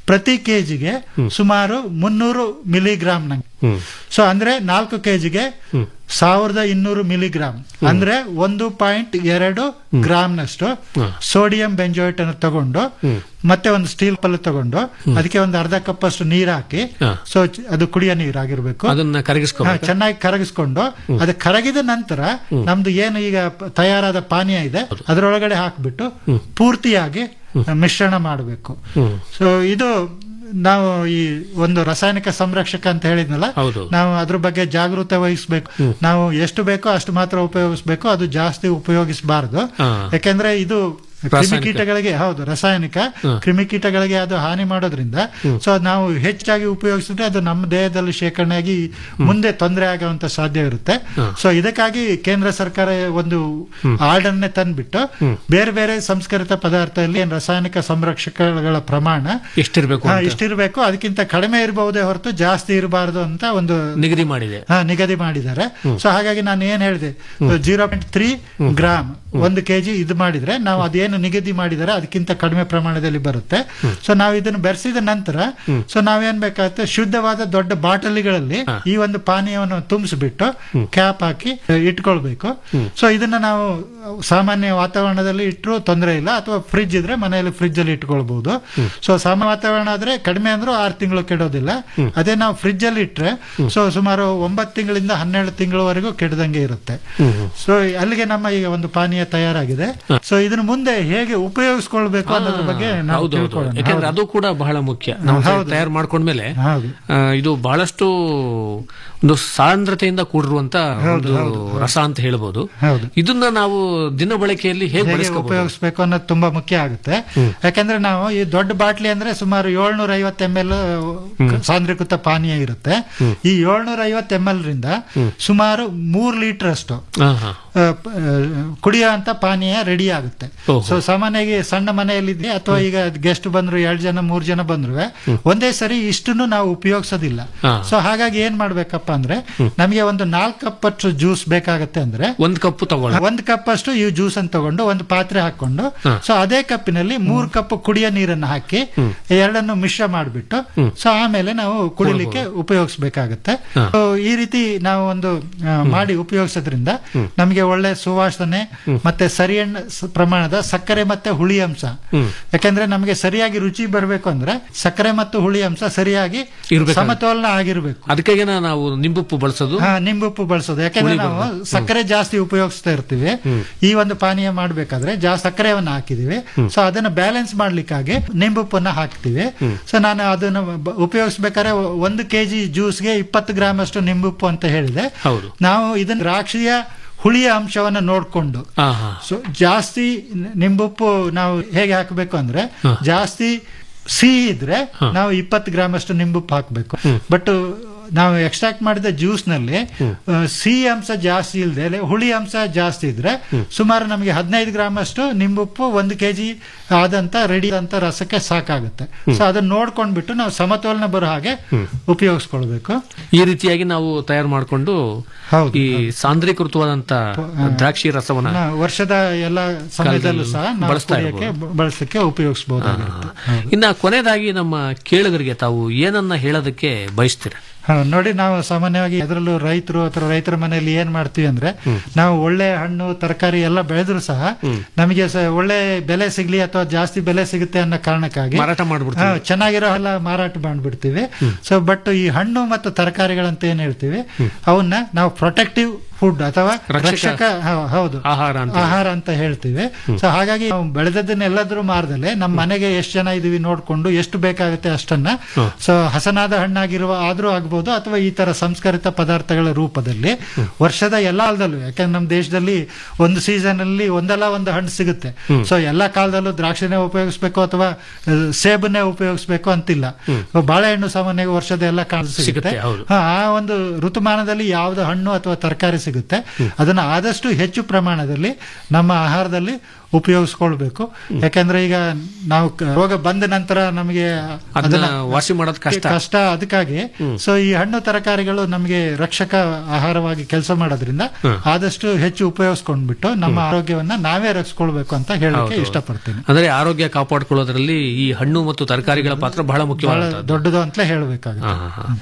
ಪ್ರತಿ ಕೆಜಿಗೆ ಸುಮಾರು ಮುನ್ನೂರು ಮಿಲಿಗ್ರಾಮ್ ನಂಗೆ ಸೊ ಅಂದ್ರೆ ನಾಲ್ಕು ಕೆಜಿಗೆ ಸಾವಿರದ ಇನ್ನೂರು ಮಿಲಿಗ್ರಾಮ್ ಅಂದ್ರೆ ಒಂದು ಪಾಯಿಂಟ್ ಎರಡು ಗ್ರಾಮ್ನಷ್ಟು ಸೋಡಿಯಂ ಬೆಂಜೋಯಿಟ್ ಅನ್ನು ತಗೊಂಡು ಮತ್ತೆ ಒಂದು ಸ್ಟೀಲ್ ಪಲ್ಲು ತಗೊಂಡು ಅದಕ್ಕೆ ಒಂದು ಅರ್ಧ ಕಪ್ ಅಷ್ಟು ನೀರು ಹಾಕಿ ಹಾ. ಸೊ ಅದು ಕುಡಿಯೋ ನೀರಾಗಿರ್ಬೇಕು ಅದನ್ನ ಕರಗಿಸ್ಕೊ ಹಾ, ಚೆನ್ನಾಗಿ ಕರಗಿಸ್ಕೊಂಡು ಅದು ಕರಗಿದ ನಂತರ ನಮ್ದು ಏನು ಈಗ ಪ- ತಯಾರಾದ ಪಾನೀಯ ಇದೆ ಅದರೊಳಗಡೆ ಹಾಕ್ಬಿಟ್ಟು ಪೂರ್ತಿಯಾಗಿ ಮಿಶ್ರಣ ಮಾಡಬೇಕು ಸೊ ಇದು ನಾವು ಈ ಒಂದು ರಾಸಾಯನಿಕ ಸಂರಕ್ಷಕ ಅಂತ ಹೇಳಿದ್ನಲ್ಲ ಹೌದು. ನಾವು ಅದ್ರ ಬಗ್ಗೆ ಜಾಗೃತೆ ವಹಿಸ್ಬೇಕು ನಾವು ಎಷ್ಟು ಬೇಕೋ ಅಷ್ಟು ಮಾತ್ರ ಉಪಯೋಗಿಸ್ಬೇಕು ಅದು ಜಾಸ್ತಿ ಉಪಯೋಗಿಸಬಾರದು ಹಾ. ಯಾಕೆಂದ್ರೆ ಇದು ರಾಸಾಯನಿಕ. ಕ್ರಿಮಿಕೀಟಗಳಿಗೆ ಹೌದು ರಾಸಾಯನಿಕ ಹಾ. ಕ್ರಿಮಿಕೀಟಗಳಿಗೆ ಅದು ಹಾನಿ ಮಾಡೋದ್ರಿಂದ ಸೊ ನಾವು ಹೆಚ್ಚಾಗಿ ಉಪಯೋಗಿಸಿದ್ರೆ ಅದು ನಮ್ಮ ದೇಹದಲ್ಲಿ ಶೇಖರಣೆಯಾಗಿ ಮುಂದೆ ತೊಂದರೆ ಆಗುವಂತ ಸಾಧ್ಯ ಇರುತ್ತೆ ಹಾ. ಸೊ ಇದಕ್ಕಾಗಿ ಕೇಂದ್ರ ಸರ್ಕಾರ ಒಂದು ಆರ್ಡರ್ನೆ ತಂದ್ಬಿಟ್ಟು ಬೇರೆ ಬೇರೆ ಸಂಸ್ಕರಿತ ಪದಾರ್ಥದಲ್ಲಿ ಏನ್ ರಾಸಾಯನಿಕ ಸಂರಕ್ಷಕಗಳ ಪ್ರಮಾಣ ಎಷ್ಟಿರ್ಬೇಕು ಹಾ, ಅಂತ ಇಷ್ಟಿರ್ಬೇಕು ಅದಕ್ಕಿಂತ ಕಡಿಮೆ ಇರಬಹುದೇ ಹೊರತು ಜಾಸ್ತಿ ಇರಬಾರದು ಅಂತ ಒಂದು ನಿಗದಿ ಮಾಡಿದೆ ಹಾ ನಿಗದಿ ಮಾಡಿದ್ದಾರೆ ಸೊ ಹಾಗಾಗಿ ನಾನು ಏನ್ ಹೇಳಿದೆ ಜೀರೋ ಪಾಯಿಂಟ್ ತ್ರೀ ಗ್ರಾಮ್ ಒಂದು ಕೆಜಿ ಇದು ಮಾಡಿದ್ರೆ ನಾವು ಅದೇನು ನಿಗದಿ ಮಾಡಿದರೆ ಅದಕ್ಕಿಂತ ಕಡಿಮೆ ಪ್ರಮಾಣದಲ್ಲಿ ಬರುತ್ತೆ ಸೊ ನಾವು ಇದನ್ನು ಬೆರೆಸಿದ ನಂತರ ಸೊ ನಾವೇನ್ ಬೇಕಾಗುತ್ತೆ ಶುದ್ಧವಾದ ದೊಡ್ಡ ಬಾಟಲಿಗಳಲ್ಲಿ ಈ ಒಂದು ಪಾನೀಯವನ್ನು ತುಂಬಿಸ್ಬಿಟ್ಟು ಕ್ಯಾಪ್ ಹಾಕಿ ಇಟ್ಕೊಳ್ಬೇಕು ಸೊ ಇದನ್ನ ನಾವು ಸಾಮಾನ್ಯ ವಾತಾವರಣದಲ್ಲಿ ಇಟ್ಟರು ತೊಂದರೆ ಇಲ್ಲ ಅಥವಾ ಫ್ರಿಜ್ ಇದ್ರೆ ಮನೆಯಲ್ಲಿ ಫ್ರಿಜ್ ಅಲ್ಲಿ ಇಟ್ಕೊಳ್ಬಹುದು ಸೊ ಸಾಮಾನ್ಯ ವಾತಾವರಣ ಆದ್ರೆ ಕಡಿಮೆ ಅಂದ್ರೂ ಆರು ತಿಂಗಳು ಕೆಡೋದಿಲ್ಲ ಅದೇ ನಾವು ಫ್ರಿಜ್ ಅಲ್ಲಿ ಇಟ್ರೆ ಸೊ ಸುಮಾರು ಒಂಬತ್ತು ತಿಂಗಳಿಂದ ಹನ್ನೆರಡು ತಿಂಗಳವರೆಗೂ ಕೆಡದಂಗೆ ಇರುತ್ತೆ ಸೊ ಅಲ್ಲಿಗೆ ನಮ್ಮ ಈಗ ಒಂದು ಪಾನೀಯ ತಯಾರಾಗಿದೆ ಸೊ ಇದನ್ನ ಮುಂದೆ ಹೇಗೆ ಉಪಯೋಗಿಸ್ಕೊಳ್ಬೇಕು ಅನ್ನೋದ್ರ ಬಗ್ಗೆ ನಾವು ಹೌದು ಹೌದು ತಿಳ್ಕೊಳ್ಳೋಣ ಯಾಕಂದ್ರೆ ಅದು ಕೂಡ ಬಹಳ ಮುಖ್ಯ ನಾವು ಹೌದು. ತಯಾರು ಮಾಡ್ಕೊಂಡ್ಮೇಲೆ ಹೌದು. ಆ, ಇದು ಬಹಳಷ್ಟು ಒಂದು ಸಾಂದ್ರತೆಯಿಂದ ಕೂಡಿರುವಂತ ಒಂದು ರಸ ಅಂತ ಹೇಳ್ಬೋದು ಹೌದು. ಇದನ್ನ ನಾವು ದಿನ ಬಳಕೆಯಲ್ಲಿ ಹೇಗೆ ಹೇಗೆ ಬಳಸ್ಕೋಬಹುದು ಉಪಯೋಗಿಸ್ಬೇಕು ಅನ್ನೋದು ತುಂಬಾ ಮುಖ್ಯ ಆಗುತ್ತೆ ಯಾಕಂದ್ರೆ ನಾವು ಈ ದೊಡ್ಡ ಬಾಟ್ಲಿ ಅಂದ್ರೆ ಸುಮಾರು ಏಳ್ನೂರ ಐವತ್ತು ಎಂ ಎಲ್ ಸಾಂದ್ರೀಕೃತ ಪಾನೀಯ ಇರುತ್ತೆ ಈ ಏಳ್ನೂರ ಐವತ್ತು ಎಂ ಎಲ್ ರಿಂದ ಸುಮಾರು ಮೂರ್ ಲೀಟರ್ ಅಷ್ಟು ಹಾ, ಹಾ. ಆ, ಪ- ಆ, ಕುಡಿಯುವಂತ ಪಾನೀಯ ರೆಡಿ ಆಗುತ್ತೆ ಓಹೋ. ಸೊ ಸಾಮಾನ್ಯವಾಗಿ ಸಣ್ಣ ಮನೆಯಲ್ಲಿದ್ರೆ ಅಥವಾ ಈಗ ಗೆಸ್ಟ್ ಬಂದ್ರು ಎರಡ್ ಜನ ಮೂರ್ ಜನ ಬಂದ್ರು ಒಂದೇ ಸರಿ ಇಷ್ಟನ್ನು ನಾವು ಉಪಯೋಗಿಸೋದಿಲ್ಲ ಹಾ. ಸೊ ಹಾಗಾಗಿ ಏನ್ ಮಾಡ್ಬೇಕಪ್ಪ ಅಂದ್ರೆ ನಮಗೆ ಒಂದು ನಾಲ್ಕು ಕಪ್ ಅಷ್ಟು ಜ್ಯೂಸ್ ಬೇಕಾಗತ್ತೆ ಅಂದ್ರೆ ಒಂದ್ ಕಪ್ ತಗೊಳ್ಳ ಒಂದ್ ಕಪ್ ಅಷ್ಟು ಈ ಜ್ಯೂಸ್ ಅನ್ನು ತಗೊಂಡು ಒಂದು ಪಾತ್ರೆ ಹಾಕೊಂಡು ಹಾ. ಸೊ ಅದೇ ಕಪ್ಪಿನಲ್ಲಿ ಮೂರ್ ಕಪ್ ಕುಡಿಯೋ ನೀರನ್ನು ಹಾಕಿ ಎರಡನ್ನು ಮಿಶ್ರ ಮಾಡಿಬಿಟ್ಟು ಸೊ ಆಮೇಲೆ ನಾವು ಕುಡಿಲಿಕ್ಕೆ ಉಪಯೋಗಿಸ್ಬೇಕಾಗತ್ತೆ ಹಾ. So, ಈ ರೀತಿ ನಾವು ಒಂದು ಆ, ಮಾಡಿ ಉಪಯೋಗಿಸೋದ್ರಿಂದ ನಮಗೆ ಒಳ್ಳೆ ಸುವಾಸನೆ ಮತ್ತೆ ಸರಿಯಣ್ಣ ಸ- ಪ್ರಮಾಣದ ಸಕ್ಕರೆ ಮತ್ತೆ ಹುಳಿ ಅಂಶ ಯಾಕಂದ್ರೆ ನಮಗೆ ಸರಿಯಾಗಿ ರುಚಿ ಬರಬೇಕು ಅಂದ್ರೆ ಸಕ್ಕರೆ ಮತ್ತು ಹುಳಿ ಅಂಶ ಸರಿಯಾಗಿ ಇರ್ಬೇಕಾಗುತ್ತೆ. ಸಮತೋಲನ ಆಗಿರ್ಬೇಕು ಅದಕ್ಕೆ ನಾವು ನಿಂಬುಪ್ಪು ಬಳಸೋದು ಹಾ ನಿಂಬುಪ್ಪು ಬಳಸೋದು ಯಾಕಂದ್ರೆ ಹುಳಿ ನಾವು ಬರ್ಬಾರ್ದು. ಸಕ್ಕರೆ ಜಾಸ್ತಿ ಉಪಯೋಗಿಸ್ತಾ ಇರ್ತೀವಿ ಈ ಒಂದು ಪಾನೀಯ ಮಾಡ್ಬೇಕಾದ್ರೆ ಜಾಸ್ತಿ ಸಕ್ಕರೆಯನ್ನ ಹಾಕಿದೀವಿ ಸೊ ಅದನ್ನ ಬ್ಯಾಲೆನ್ಸ್ ಮಾಡ್ಲಿಕ್ಕಾಗಿ ನಿಂಬುಪ್ಪನ್ನ ಹಾಕ್ತಿವಿ ಸೊ ನಾನು ಅದನ್ನ ಬ- ಉಪಯೋಗಿಸ್ಬೇಕಾದ್ರೆ ಒಂದು ಕೆಜಿ ಜ್ಯೂಸ್ಗೆ ಇಪ್ಪತ್ತು ಗ್ರಾಮ್ ಅಷ್ಟು ನಿಂಬುಪ್ಪು ಅಂತ ಹೇಳಿದೆ ಹೌದು ನಾವು ಇದನ್ನ ದ್ರಾಕ್ಷಿಯ ಹುಳಿಯ ಅಂಶವನ್ನ ನೋಡ್ಕೊಂಡು ಹಾ ಹಾ ಸೊ ಜಾಸ್ತಿ ನ- ನಿಂಬುಪ್ಪು ನಾವು ಹೇಗೆ ಹಾಕಬೇಕು ಅಂದ್ರೆ ಹಾ. ಜಾಸ್ತಿ ಸಿಹಿ ಇದ್ರೆ ನಾವು ಇಪ್ಪತ್ತು ಗ್ರಾಮ್ ಅಷ್ಟು ನಿಂಬುಪ್ಪು ಹಾಕಬೇಕು ಬಟ್ ನಾವು ಎಕ್ಸ್ಟ್ರಾಕ್ಟ್ ಮಾಡಿದ ಜ್ಯೂಸ್ ನಲ್ಲಿ ಆ, ಸಿಹಿ ಅಂಶ ಜಾಸ್ತಿ ಇಲ್ಲದೆ ಹುಳಿ ಅಂಶ ಜಾಸ್ತಿ ಇದ್ರೆ ಸುಮಾರು ನಮಗೆ ಹದಿನೈದು ಗ್ರಾಮ್ ಅಷ್ಟು ನಿಂಬುಪ್ಪು ಒಂದು ಕೆಜಿ ಆದಂತ ರೆಡಿ ಅಂತ ರಸಕ್ಕೆ ಸಾಕಾಗುತ್ತೆ ಸೊ ಅದನ್ನ ನೋಡ್ಕೊಂಡ್ಬಿಟ್ಟು ನಾವು ಸಮತೋಲನ ಬರೋ ಹಾಗೆ ಉಪಯೋಗಿಸ್ಕೊಳ್ಬೇಕು ಈ ರೀತಿಯಾಗಿ ನಾವು ತಯಾರು ಮಾಡಿಕೊಂಡು ಹೌದು, ಈ ಸಾಂದ್ರೀಕೃತವಾದಂತ ದ್ರಾಕ್ಷಿ ರಸವನ್ನ ನಾ ವರ್ಷದ ಎಲ್ಲ ಸಮಯದಲ್ಲೂ ಸಹ ನಾವು ಬಳಸ್ತಾ ಕುಡಿಯಕ್ಕೆ ಇರ್ಬೋದು. ಬಳಸಕ್ಕೆ ಉಪಯೋಗಿಸಬಹುದಾಗಿರುತ್ತೆ ಇನ್ನ ಕೊನೆಯದಾಗಿ ನಮ್ಮ ಕೇಳುಗರಿಗೆ ತಾವು ಏನನ್ನ ಹೇಳೋದಕ್ಕೆ ಬಯಸ್ತೀರ ಹಾ, ನೋಡಿ ನಾವು ಸಾಮಾನ್ಯವಾಗಿ ಅದರಲ್ಲೂ ರೈತರು ಅಥವಾ ರೈತರ ಮನೆಯಲ್ಲಿ ಏನ್ ಮಾಡ್ತೀವಿ ಅಂದ್ರೆ ನಾವು ಒಳ್ಳೆ ಹಣ್ಣು ತರಕಾರಿ ಎಲ್ಲ ಬೆಳೆದ್ರು ಸಹ ನಮಗೆ ಸ- ಒಳ್ಳೆ ಬೆಲೆ ಸಿಗ್ಲಿ ಅಥವಾ ಜಾಸ್ತಿ ಬೆಲೆ ಸಿಗುತ್ತೆ ಅನ್ನೋ ಕಾರಣಕ್ಕಾಗಿ ಮಾರಾಟ ಮಾಡ್ಬಿಡ್ತೀವಿ. ಹಾ, ಚೆನ್ನಾಗಿರೋ ಎಲ್ಲ ಮಾರಾಟ ಮಾಡ್ಬಿಡ್ತೀವಿ ಸೊ ಬಟ್ ಈ ಹಣ್ಣು ಮತ್ತು ತರಕಾರಿಗಳಂತ ಏನ್ ಹೇಳ್ತೀವಿ ಅವನ್ನ ನಾವು ಪ್ರೊಟೆಕ್ಟಿವ್ ಫುಡ್ ಅಥವಾ ರಕ್ಷಕ ರಕ್ಷಕ ಹಾ- ಹೌದು ಆಹಾರ ಅಂತ ಆಹಾರ ಅಂತ ಹೇಳ್ತೀವಿ ಸೊ ಹಾಗಾಗಿ ನಾವು ಬೆಳೆದದ್ದನ್ನೆಲ್ಲಾದ್ರೂ ಮಾರದಲ್ಲೇ ನಮ್ಮ ಮನೆಗೆ ಎಷ್ಟು ಜನ ಇದೀವಿ ನೋಡ್ಕೊಂಡು ಎಷ್ಟು ಬೇಕಾಗುತ್ತೆ ಅಷ್ಟನ್ನ ಸೊ ಹಸನಾದ ಹಣ್ಣಾಗಿರುವ ಆದ್ರೂ ಆಗ್ಬೋದು ಅಥವಾ ಈ ತರ ಸಂಸ್ಕರಿತ ಪದಾರ್ಥಗಳ ರೂಪದಲ್ಲಿ ವರ್ಷದ ಎಲ್ಲ ಕಾಲದಲ್ಲೂ ಯಾಕಂದ್ರೆ ನಮ್ಮ ದೇಶದಲ್ಲಿ ಒಂದು ಸೀಸನ್ ಅಲ್ಲಿ ಒಂದಲ್ಲ ಒಂದು ಹಣ್ಣು ಸಿಗುತ್ತೆ ಸೊ ಎಲ್ಲಾ ಕಾಲದಲ್ಲೂ ದ್ರಾಕ್ಷಿನೇ ಉಪಯೋಗಿಸ್ಬೇಕು ಅಥವಾ ಆ, ಸೇಬನ್ನೇ ಉಪಯೋಗಿಸ್ಬೇಕು ಅಂತಿಲ್ಲ ಬಾಳೆಹಣ್ಣು ಸಾಮಾನ್ಯವಾಗಿ ವರ್ಷದ ಎಲ್ಲ ಕಾಲ ಸಿಗುತ್ತೆ ಸಿಗುತ್ತೆ, ಹೌದು. ಹಾ, ಆ ಒಂದು ಋತುಮಾನದಲ್ಲಿ ಯಾವ್ದು ಹಣ್ಣು ಅಥವಾ ತರಕಾರಿ ಸಿಗುತ್ತೆ ಅದನ್ನ ಆದಷ್ಟು ಹೆಚ್ಚು ಪ್ರಮಾಣದಲ್ಲಿ ನಮ್ಮ ಆಹಾರದಲ್ಲಿ ಉಪಯೋಗಿಸ್ಕೊಳ್ಬೇಕು ಯಾಕಂದ್ರೆ ಈಗ ನಾವು ಕ- ರೋಗ ಬಂದ ನಂತರ ನಮಗೆ ಅದನ್ನ ವಾಸಿ ಮಾಡೋದು ಕಷ್ಟ. ಕಷ್ಟ ಅದಕ್ಕಾಗಿ ಸೊ ಈ ಹಣ್ಣು ತರಕಾರಿಗಳು ನಮಗೆ ರಕ್ಷಕ ಆಹಾರವಾಗಿ ಕೆಲಸ ಮಾಡೋದ್ರಿಂದ ಆದಷ್ಟು ಹೆಚ್ಚು ಉಪಯೋಗಿಸ್ಕೊಂಡ್ಬಿಟ್ಟು ನಮ್ಮ ಆರೋಗ್ಯವನ್ನ ನಾವೇ ರಕ್ಷಿಸ್ಕೊಳ್ಬೇಕು ಅಂತ ಹೇಳಕ್ಕೆ ಹೌದು. ಇಷ್ಟಪಡ್ತೀನಿ ಅಂದ್ರೆ ಆರೋಗ್ಯ ಕಾಪಾಡಿಕೊಳ್ಳೋದ್ರಲ್ಲಿ ಈ ಹಣ್ಣು ಮತ್ತು ತರಕಾರಿಗಳ ಪಾತ್ರ ಬಹಳ ಬಹಳ ಮುಖ್ಯವಾದ ದೊಡ್ಡದು ಅಂತಲೇ ಹೇಳ್ಬೇಕಾಗುತ್ತೆ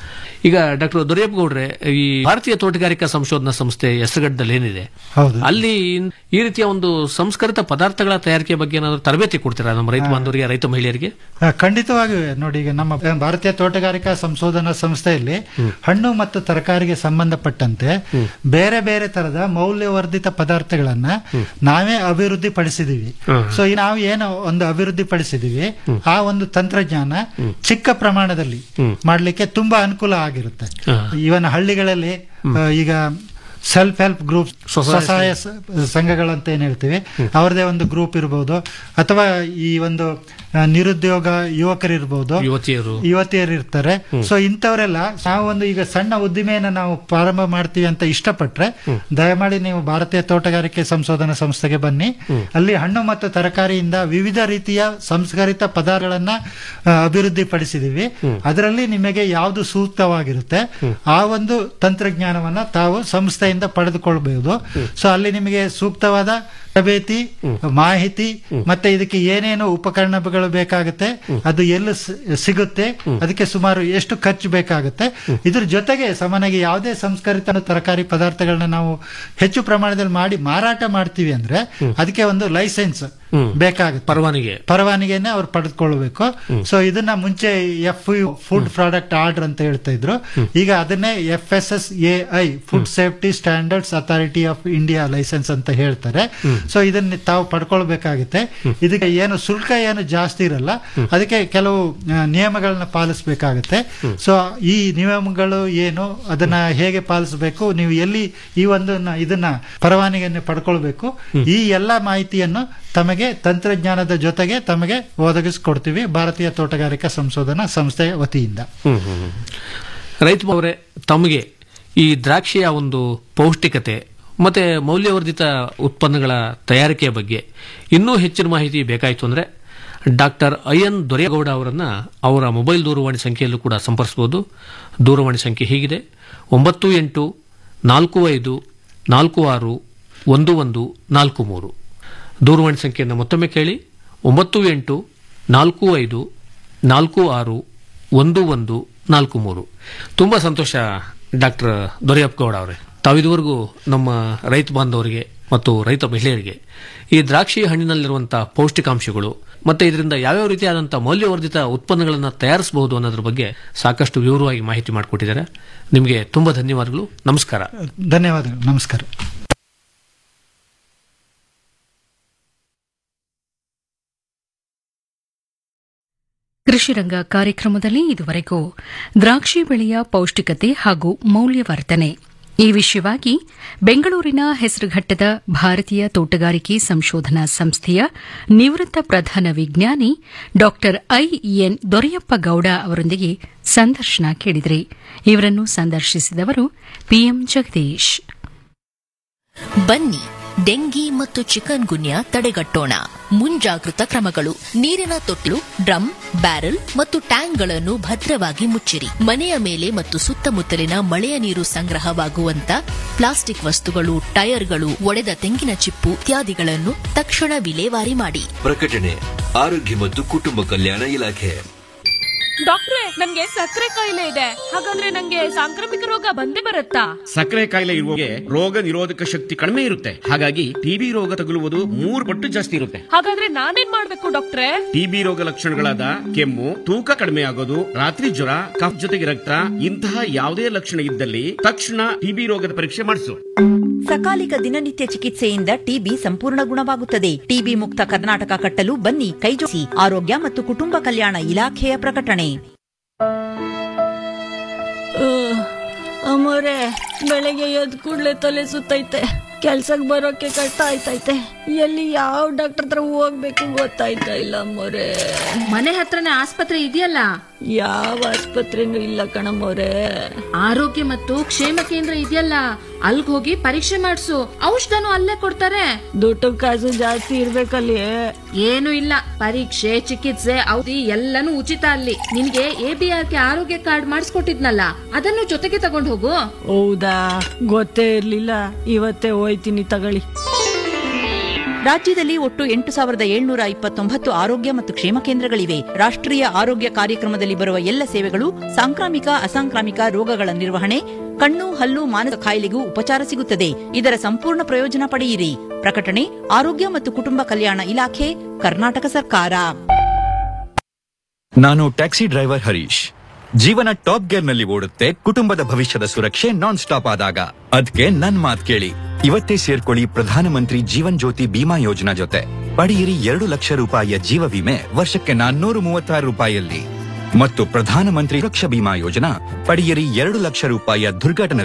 ಈಗ ಡಾಕ್ಟರ್ ದೊರೆಯಪ್ಪ ಗೌಡ್ರೆ ಈ ಭಾರತೀಯ ತೋಟಗಾರಿಕಾ ಸಂಶೋಧನಾ ಸಂಸ್ಥೆ ಹೆಸರುಗಡ್ಡಲ್ಲಿ ಏನಿದೆ ಹೌದು ಅಲ್ಲಿ ಈ ರೀತಿಯ ಒಂದು ಸಂಸ್ಕರಿತ ಪದಾರ್ಥಗಳ ತಯಾರಿಕೆ ಬಗ್ಗೆ ಏನಾದ್ರು ತರಬೇತಿ ಕೊಡ್ತೀರಾ ನಮ್ಮ ರೈತ ಬಾಂಧವರಿಗೆ ರೈತ ಮಹಿಳೆಯರಿಗೆ ಆ, ಖಂಡಿತವಾಗಿಯೂ ನೋಡಿ ಈಗ ನಮ್ಮ ಭಾರತೀಯ ತೋಟಗಾರಿಕಾ ಸಂಶೋಧನಾ ಸಂಸ್ಥೆಯಲ್ಲಿ ಹಣ್ಣು ಮತ್ತು ತರಕಾರಿಗೆ ಸಂಬಂಧಪಟ್ಟಂತೆ ಬೇರೆ ಬೇರೆ ತರದ ಮೌಲ್ಯವರ್ಧಿತ ಪದಾರ್ಥಗಳನ್ನ ನಾವೇ ಅಭಿವೃದ್ಧಿ ಪಡಿಸಿದೀವಿ ಸೊ ಈ ನಾವು ಏನು ಒಂದು ಅಭಿವೃದ್ಧಿ ಪಡಿಸಿದೀವಿ ಆ ಒಂದು ತಂತ್ರಜ್ಞಾನ ಚಿಕ್ಕ ಪ್ರಮಾಣದಲ್ಲಿ ಮಾಡ್ಲಿಕ್ಕೆ ತುಂಬಾ ಅನುಕೂಲ ಆಗಿರುತ್ತೆ ಇವನ್ ಹಳ್ಳಿಗಳಲ್ಲಿ ಆ, ಈಗ ಸೆಲ್ಫ್ ಹೆಲ್ಪ್ ಗ್ರೂಪ್ ಸ್ವಸಹಾಯ ಸ್ವಸಹಾಯ ಸ- ಸಂಘಗಳಂತ ಏನ್ ಹೇಳ್ತೀವಿ ಅವ್ರದೇ ಒಂದು ಗ್ರೂಪ್ ಇರ್ಬೋದು ಅಥವಾ ಈ ಒಂದು ಆ, ನಿರುದ್ಯೋಗ ಯುವಕರಿರ್ಬೋದು ಯುವತಿಯರು ಯುವತಿಯರು ಇರ್ತಾರೆ ಸೊ ಇಂಥವರೆಲ್ಲ ನಾವು ಒಂದು ಈಗ ಸಣ್ಣ ಉದ್ದಿಮೆಯನ್ನ ನಾವು ಪ್ರಾರಂಭ ಮಾಡ್ತೀವಿ ಅಂತ ಇಷ್ಟಪಟ್ರೆ ದಯಮಾಡಿ ನೀವು ಭಾರತೀಯ ತೋಟಗಾರಿಕೆ ಸಂಶೋಧನಾ ಸಂಸ್ಥೆಗೆ ಬನ್ನಿ ಅಲ್ಲಿ ಹಣ್ಣು ಮತ್ತು ತರಕಾರಿಯಿಂದ ವಿವಿಧ ರೀತಿಯ ಸಂಸ್ಕರಿತ ಪದಾರ್ಥಗಳನ್ನ ಆ, ಅಭಿವೃದ್ಧಿ ಪಡಿಸಿದೀವಿ ಅದರಲ್ಲಿ ನಿಮಗೆ ಯಾವುದು ಸೂಕ್ತವಾಗಿರುತ್ತೆ ಆ ಒಂದು ತಂತ್ರಜ್ಞಾನವನ್ನ ತಾವು ಸಂಸ್ಥೆಯಿಂದ ಪಡೆದುಕೊಳ್ಬಹುದು ಸೊ ಅಲ್ಲಿ ನಿಮಗೆ ಸೂಕ್ತವಾದ ತರಬೇತಿ ಮಾಹಿತಿ ಮತ್ತೆ ಇದಕ್ಕೆ ಏನೇನು ಉಪಕರಣಗಳು ಬೇಕಾಗುತ್ತೆ ಅದು ಎಲ್ಲಿ ಸಿ- ಸಿಗುತ್ತೆ ಅದಕ್ಕೆ ಸುಮಾರು ಎಷ್ಟು ಖರ್ಚು ಬೇಕಾಗುತ್ತೆ ಇದ್ರ ಜೊತೆಗೆ ಸಾಮಾನ್ಯವಾಗಿ ಯಾವುದೇ ಸಂಸ್ಕರಿತ ತರಕಾರಿ ಪದಾರ್ಥಗಳನ್ನ ನಾವು ಹೆಚ್ಚು ಪ್ರಮಾಣದಲ್ಲಿ ಮಾಡಿ ಮಾರಾಟ ಮಾಡ್ತೀವಿ ಅಂದ್ರೆ ಅದಕ್ಕೆ ಒಂದು ಲೈಸೆನ್ಸ್ ಬೇಕಾಗುತ್ತೆ ಪರವಾನಿಗೆ ಪರವಾನಿಗೆನೆ ಅವ್ರು ಪಡೆದುಕೊಳ್ಬೇಕು ಸೊ ಇದನ್ನ ಮುಂಚೆ ಎಫ್ ಫುಡ್ ಪ್ರಾಡಕ್ಟ್ ಆರ್ಡರ್ ಅಂತ ಹೇಳ್ತಾ ಇದ್ರು ಈಗ ಅದನ್ನೇ F S S A I food safety standards authority of India licence ಅಂತ ಹೇಳ್ತಾರೆ ಸೊ ಇದನ್ನ ತಾವು ಪಡ್ಕೊಳ್ಬೇಕಾಗುತ್ತೆ ಇದಕ್ಕೆ ಏನು ಶುಲ್ಕ ಏನು ಜಾಸ್ತಿ ಇರಲ್ಲ ಅದಕ್ಕೆ ಕೆಲವು ಆ, ನಿಯಮಗಳನ್ನ ಪಾಲಿಸಬೇಕಾಗುತ್ತೆ ಸೊ ಈ ನಿಯಮಗಳು ಏನು ಅದನ್ನ ಹೇಗೆ ಪಾಲಿಸಬೇಕು ನೀವು ಎಲ್ಲಿ ಈ ಒಂದು ನ- ಇದನ್ನ ಪರವಾನಗಿಯನ್ನು ಪಡ್ಕೊಳ್ಬೇಕು ಈ ಎಲ್ಲ ಮಾಹಿತಿಯನ್ನು ತಮಗೆ ತಂತ್ರಜ್ಞಾನದ ಜೊತೆಗೆ ತಮಗೆ ಒದಗಿಸಿಕೊಡ್ತೀವಿ ಭಾರತೀಯ ತೋಟಗಾರಿಕಾ ಸಂಶೋಧನಾ ಸಂಸ್ಥೆಯ ವತಿಯಿಂದ ಹ್ಮ್ ಹ್ಮ್ ಹ್ಮ್. ರೈತ ಅವರೇ ತಮಗೆ ಈ ದ್ರಾಕ್ಷಿಯ ಒಂದು ಪೌಷ್ಟಿಕತೆ ಮತ್ತೆ ಮೌಲ್ಯವರ್ಧಿತ ಉತ್ಪನ್ನಗಳ ತಯಾರಿಕೆಯ ಬಗ್ಗೆ ಇನ್ನೂ ಹೆಚ್ಚಿನ ಮಾಹಿತಿ ಬೇಕಾಯಿತು ಅಂದ್ರೆ ಡಾಕ್ಟರ್ ಅಯ್ಯನ್ ದೊರೆಗೌಡ ಅವರನ್ನ ಅವರ ಮೊಬೈಲ್ ದೂರವಾಣಿ ಸಂಖ್ಯೆಯಲ್ಲೂ ಕೂಡ ಸಂಪರ್ಸಬಹುದು ದೂರವಾಣಿ ಸಂಖ್ಯೆ ಹೀಗಿದೆ ಒಂಬತ್ತು ಎಂಟು ನಾಲ್ಕು ಐದು ನಾಲ್ಕು ಆರು ಒಂದು ಒಂದು ನಾಲ್ಕು ಮೂರು ದೂರವಾಣಿ ಸಂಖ್ಯೆಯನ್ನು ಮತ್ತೊಮ್ಮೆ ಕೇಳಿ ಒಂಬತ್ತು ಎಂಟು ನಾಲ್ಕು ಐದು ನಾಲ್ಕು ಆರು ಒಂದು ಒಂದು ನಾಲ್ಕು ಮೂರು ತುಂಬ ಸಂತೋಷ ಡಾಕ್ಟರ್ ದೊರೆಯಪ್ಪ ಗೌಡ ಅವರೇ ತಾವಿದುವರೆಗೂ ನಮ್ಮ ರೈತ ಬಾಂಧವರಿಗೆ ಮತ್ತು ರೈತ ಮಹಿಳೆಯರಿಗೆ ಈ ದ್ರಾಕ್ಷಿ ಹಣ್ಣಿನಲ್ಲಿರುವಂತಹ ಪೌಷ್ಟಿಕಾಂಶಗಳು ಮತ್ತೆ ಇದರಿಂದ ಯಾವ್ಯಾವ ರೀತಿಯಾದಂತಹ ಮೌಲ್ಯವರ್ಧಿತ ಉತ್ಪನ್ನಗಳನ್ನು ತಯಾರಿಸಬಹುದು ಅನ್ನೋದ್ರ ಬಗ್ಗೆ ಸಾಕಷ್ಟು ವಿವರವಾಗಿ ಮಾಹಿತಿ ಮಾಡಿಕೊಟ್ಟಿದ್ದಾರೆ ನಿಮಗೆ ತುಂಬಾ ಧನ್ಯವಾದಗಳು ನಮಸ್ಕಾರ ಧನ್ಯವಾದಗಳು ನಮಸ್ಕಾರ ಕೃಷಿರಂಗ ಕಾರ್ಯಕ್ರಮದಲ್ಲಿ ಇದುವರೆಗೂ ದ್ರಾಕ್ಷಿ ಬೆಳೆಯ ಪೌಷ್ಟಿಕತೆ ಹಾಗೂ ಮೌಲ್ಯವರ್ಧನೆ ಈ ವಿಷಯವಾಗಿ ಬೆಂಗಳೂರಿನ ಹೆಸರುಘಟ್ಟದ ಭಾರತೀಯ ತೋಟಗಾರಿಕೆ ಸಂಶೋಧನಾ ಸಂಸ್ಥೆಯ ನಿವೃತ್ತ ಪ್ರಧಾನ ವಿಜ್ಞಾನಿ ಡಾ ಐಎನ್ ದೊರೆಯಪ್ಪ ಗೌಡ ಅವರೊಂದಿಗೆ ಸಂದರ್ಶನ ಕೇಳಿದ್ರಿ ಇವರನ್ನು ಸಂದರ್ಶಿಸಿದವರು ಪಿಎಂ ಜಗದೀಶ್ ಬನ್ನಿ ಡೆಂಗಿ ಮತ್ತು ಚಿಕನ್ ಗುನ್ಯಾ ತಡೆಗಟ್ಟೋಣ ಮುಂಜಾಗೃತ ಕ್ರಮಗಳು ನೀರಿನ ತೊಟ್ಲು ಡ್ರಮ್ ಬ್ಯಾರೆಲ್ ಮತ್ತು ಟ್ಯಾಂಕ್ಗಳನ್ನು ಭದ್ರವಾಗಿ ಮುಚ್ಚಿರಿ ಮನೆಯ ಮೇಲೆ ಮತ್ತು ಸುತ್ತಮುತ್ತಲಿನ ಮಳೆಯ ನೀರು ಸಂಗ್ರಹವಾಗುವಂತ ಪ್ಲಾಸ್ಟಿಕ್ ವಸ್ತುಗಳು ಟೈರ್ಗಳು ಒಡೆದ ತೆಂಗಿನ ಚಿಪ್ಪು ಇತ್ಯಾದಿಗಳನ್ನು ತಕ್ಷಣ ವಿಲೇವಾರಿ ಮಾಡಿ ಪ್ರಕಟಣೆ ಆರೋಗ್ಯ ಮತ್ತು ಕುಟುಂಬ ಕಲ್ಯಾಣ ಇಲಾಖೆ ಡಾಕ್ಟ್ರೆ ನನ್ಗೆ ಸಕ್ಕರೆ ಕಾಯಿಲೆ ಇದೆ ಹಾಗಾದ್ರೆ ನಂಗೆ ಸಾಂಕ್ರಾಮಿಕ ರೋಗ ಬಂದೇ ಬರುತ್ತಾ ಸಕ್ಕರೆ ಕಾಯಿಲೆ ಇರುವವರಿಗೆ ರೋಗ ನಿರೋಧಕ ಶಕ್ತಿ ಕಡಿಮೆ ಇರುತ್ತೆ ಹಾಗಾಗಿ ಟಿಬಿ ರೋಗ ತಗುಲುವುದು ಮೂರು ಪಟ್ಟು ಜಾಸ್ತಿ ಇರುತ್ತೆ ಹಾಗಾದ್ರೆ ನಾನೇನ್ ಮಾಡ್ಬೇಕು ಡಾಕ್ಟ್ರೆ ಟಿಬಿ ರೋಗ ಲಕ್ಷಣಗಳಾದ ಕೆಮ್ಮು ತೂಕ ಕಡಿಮೆ ಆಗೋದು ರಾತ್ರಿ ಜ್ವರ ಕಫ್ ಜೊತೆಗೆ ರಕ್ತ ಇಂತಹ ಯಾವುದೇ ಲಕ್ಷಣ ಇದ್ದಲ್ಲಿ ತಕ್ಷಣ ಟಿಬಿ ರೋಗದ ಪರೀಕ್ಷೆ ಮಾಡಿಸು ಸಕಾಲಿಕ ದಿನನಿತ್ಯ ಚಿಕಿತ್ಸೆಯಿಂದ ಟಿಬಿ ಸಂಪೂರ್ಣ ಗುಣವಾಗುತ್ತದೆ ಟಿಬಿ ಮುಕ್ತ ಕರ್ನಾಟಕ ಕಟ್ಟಲು ಬನ್ನಿ ಕೈಜೋಡಿಸಿ ಆರೋಗ್ಯ ಮತ್ತು ಕುಟುಂಬ ಕಲ್ಯಾಣ ಇಲಾಖೆಯ ಪ್ರಕಟಣೆ ಅಮ್ಮೋರೆ ಬೆಳಗ್ಗೆ ಎದ್ ಕೂಡ್ಲೆ ತಲೆ ಸುತ್ತೈತೆ ಕೆಲ್ಸಕ್ ಬರೋಕೆ ಕಷ್ಟ ಆಯ್ತೈತೆ ಎಲ್ಲಿ ಯಾವ ಡಾಕ್ಟರ್ ಹತ್ರ ಹೋಗ್ಬೇಕು ಗೊತ್ತಾಯ್ತಾ ಇಲ್ಲ ಅಮ್ಮೋರೆ ಮನೆ ಹತ್ರನೇ ಆಸ್ಪತ್ರೆ ಇದೆಯಲ್ಲ ಯಾವ ಆಸ್ಪತ್ರೆನೂ ಇಲ್ಲ ಕಣಮ್ಮೋರೆ ಆರೋಗ್ಯ ಮತ್ತು ಕ್ಷೇಮ ಕೇಂದ್ರ ಇದೆಯಲ್ಲ ಅಲ್ಗ್ ಹೋಗಿ ಪರೀಕ್ಷೆ ಮಾಡ್ಸು ಔಷಧನು ಅಲ್ಲೇ ಕೊಡ್ತಾರೆ ದುಡ್ಡು ಕಾಸು ಜಾಸ್ತಿ ಇರ್ಬೇಕಲ್ಲಿ ಏನು ಇಲ್ಲ ಪರೀಕ್ಷೆ ಚಿಕಿತ್ಸೆ ಔಷಧಿ ಎಲ್ಲನೂ ಉಚಿತ ಅಲ್ಲಿ ನಿನ್ಗೆ A B R K Arogya card ಮಾಡಿಸ್ಕೊಟ್ಟಿದ್ನಲ್ಲ ಅದನ್ನು ಜೊತೆಗೆ ತಗೊಂಡ್ ಹೋಗು ಹೌದಾ ಗೊತ್ತೇ ಇರ್ಲಿಲ್ಲ ಇವತ್ತೇ ಹೋಯ್ತೀನಿ ತಗೊಳ್ಳಿ ರಾಜ್ಯದಲ್ಲಿ ಒಟ್ಟು ಎಂಟು ಸಾವಿರದ ಏಳ್ನೂರ ಇಪ್ಪತ್ತೊಂಬತ್ತು ಆರೋಗ್ಯ ಮತ್ತು ಕ್ಷೇಮ ಕೇಂದ್ರಗಳಿವೆ ರಾಷ್ಟ್ರೀಯ ಆರೋಗ್ಯ ಕಾರ್ಯಕ್ರಮದಲ್ಲಿ ಬರುವ ಎಲ್ಲ ಸೇವೆಗಳು ಸಾಂಕ್ರಾಮಿಕ ಅಸಾಂಕ್ರಾಮಿಕ ರೋಗಗಳ ನಿರ್ವಹಣೆ ಕಣ್ಣು ಹಲ್ಲು ಮಾನಸಿಕ ಕಾಯಿಲೆಗೂ ಉಪಚಾರ ಸಿಗುತ್ತದೆ ಇದರ ಸಂಪೂರ್ಣ ಪ್ರಯೋಜನ ಪಡೆಯಿರಿ ಪ್ರಕಟಣೆ ಆರೋಗ್ಯ ಮತ್ತು ಕುಟುಂಬ ಕಲ್ಯಾಣ ಇಲಾಖೆ ಕರ್ನಾಟಕ ಸರ್ಕಾರ ನಾನು ಟ್ಯಾಕ್ಸಿ ಡ್ರೈವರ್ ಹರೀಶ್ ಜೀವನ ಟಾಪ್ ಗೇರ್ ನಲ್ಲಿ ಓಡುತ್ತೆ ಕುಟುಂಬದ ಭವಿಷ್ಯದ ಸುರಕ್ಷೆ ನಾನ್ ಸ್ಟಾಪ್ ಆದಾಗ ಅದಕ್ಕೆ ನನ್ ಮಾತ್ ಕೇಳಿ ಇವತ್ತೇ ಸೇರ್ಕೊಳ್ಳಿ ಪ್ರಧಾನಮಂತ್ರಿ ಜೀವನ್ ಜ್ಯೋತಿ ಬಿಮಾ ಯೋಜನಾ ಜೊತೆ ಪಡೆಯಿರಿ ಎರಡು ಲಕ್ಷ ರೂಪಾಯಿಯ ಜೀವ ವಿಮೆ ವರ್ಷಕ್ಕೆ ನಾನ್ನೂರು ಮೂವತ್ತಾರು ರೂಪಾಯಿಯಲ್ಲಿ ಮತ್ತು ಪ್ರಧಾನಮಂತ್ರಿ ಸುರಕ್ಷಾ ಬಿಮಾ ಯೋಜನಾ ಪಡೆಯಿರಿ ಎರಡು ಲಕ್ಷ ರೂಪಾಯಿಯ ದುರ್ಘಟನಾ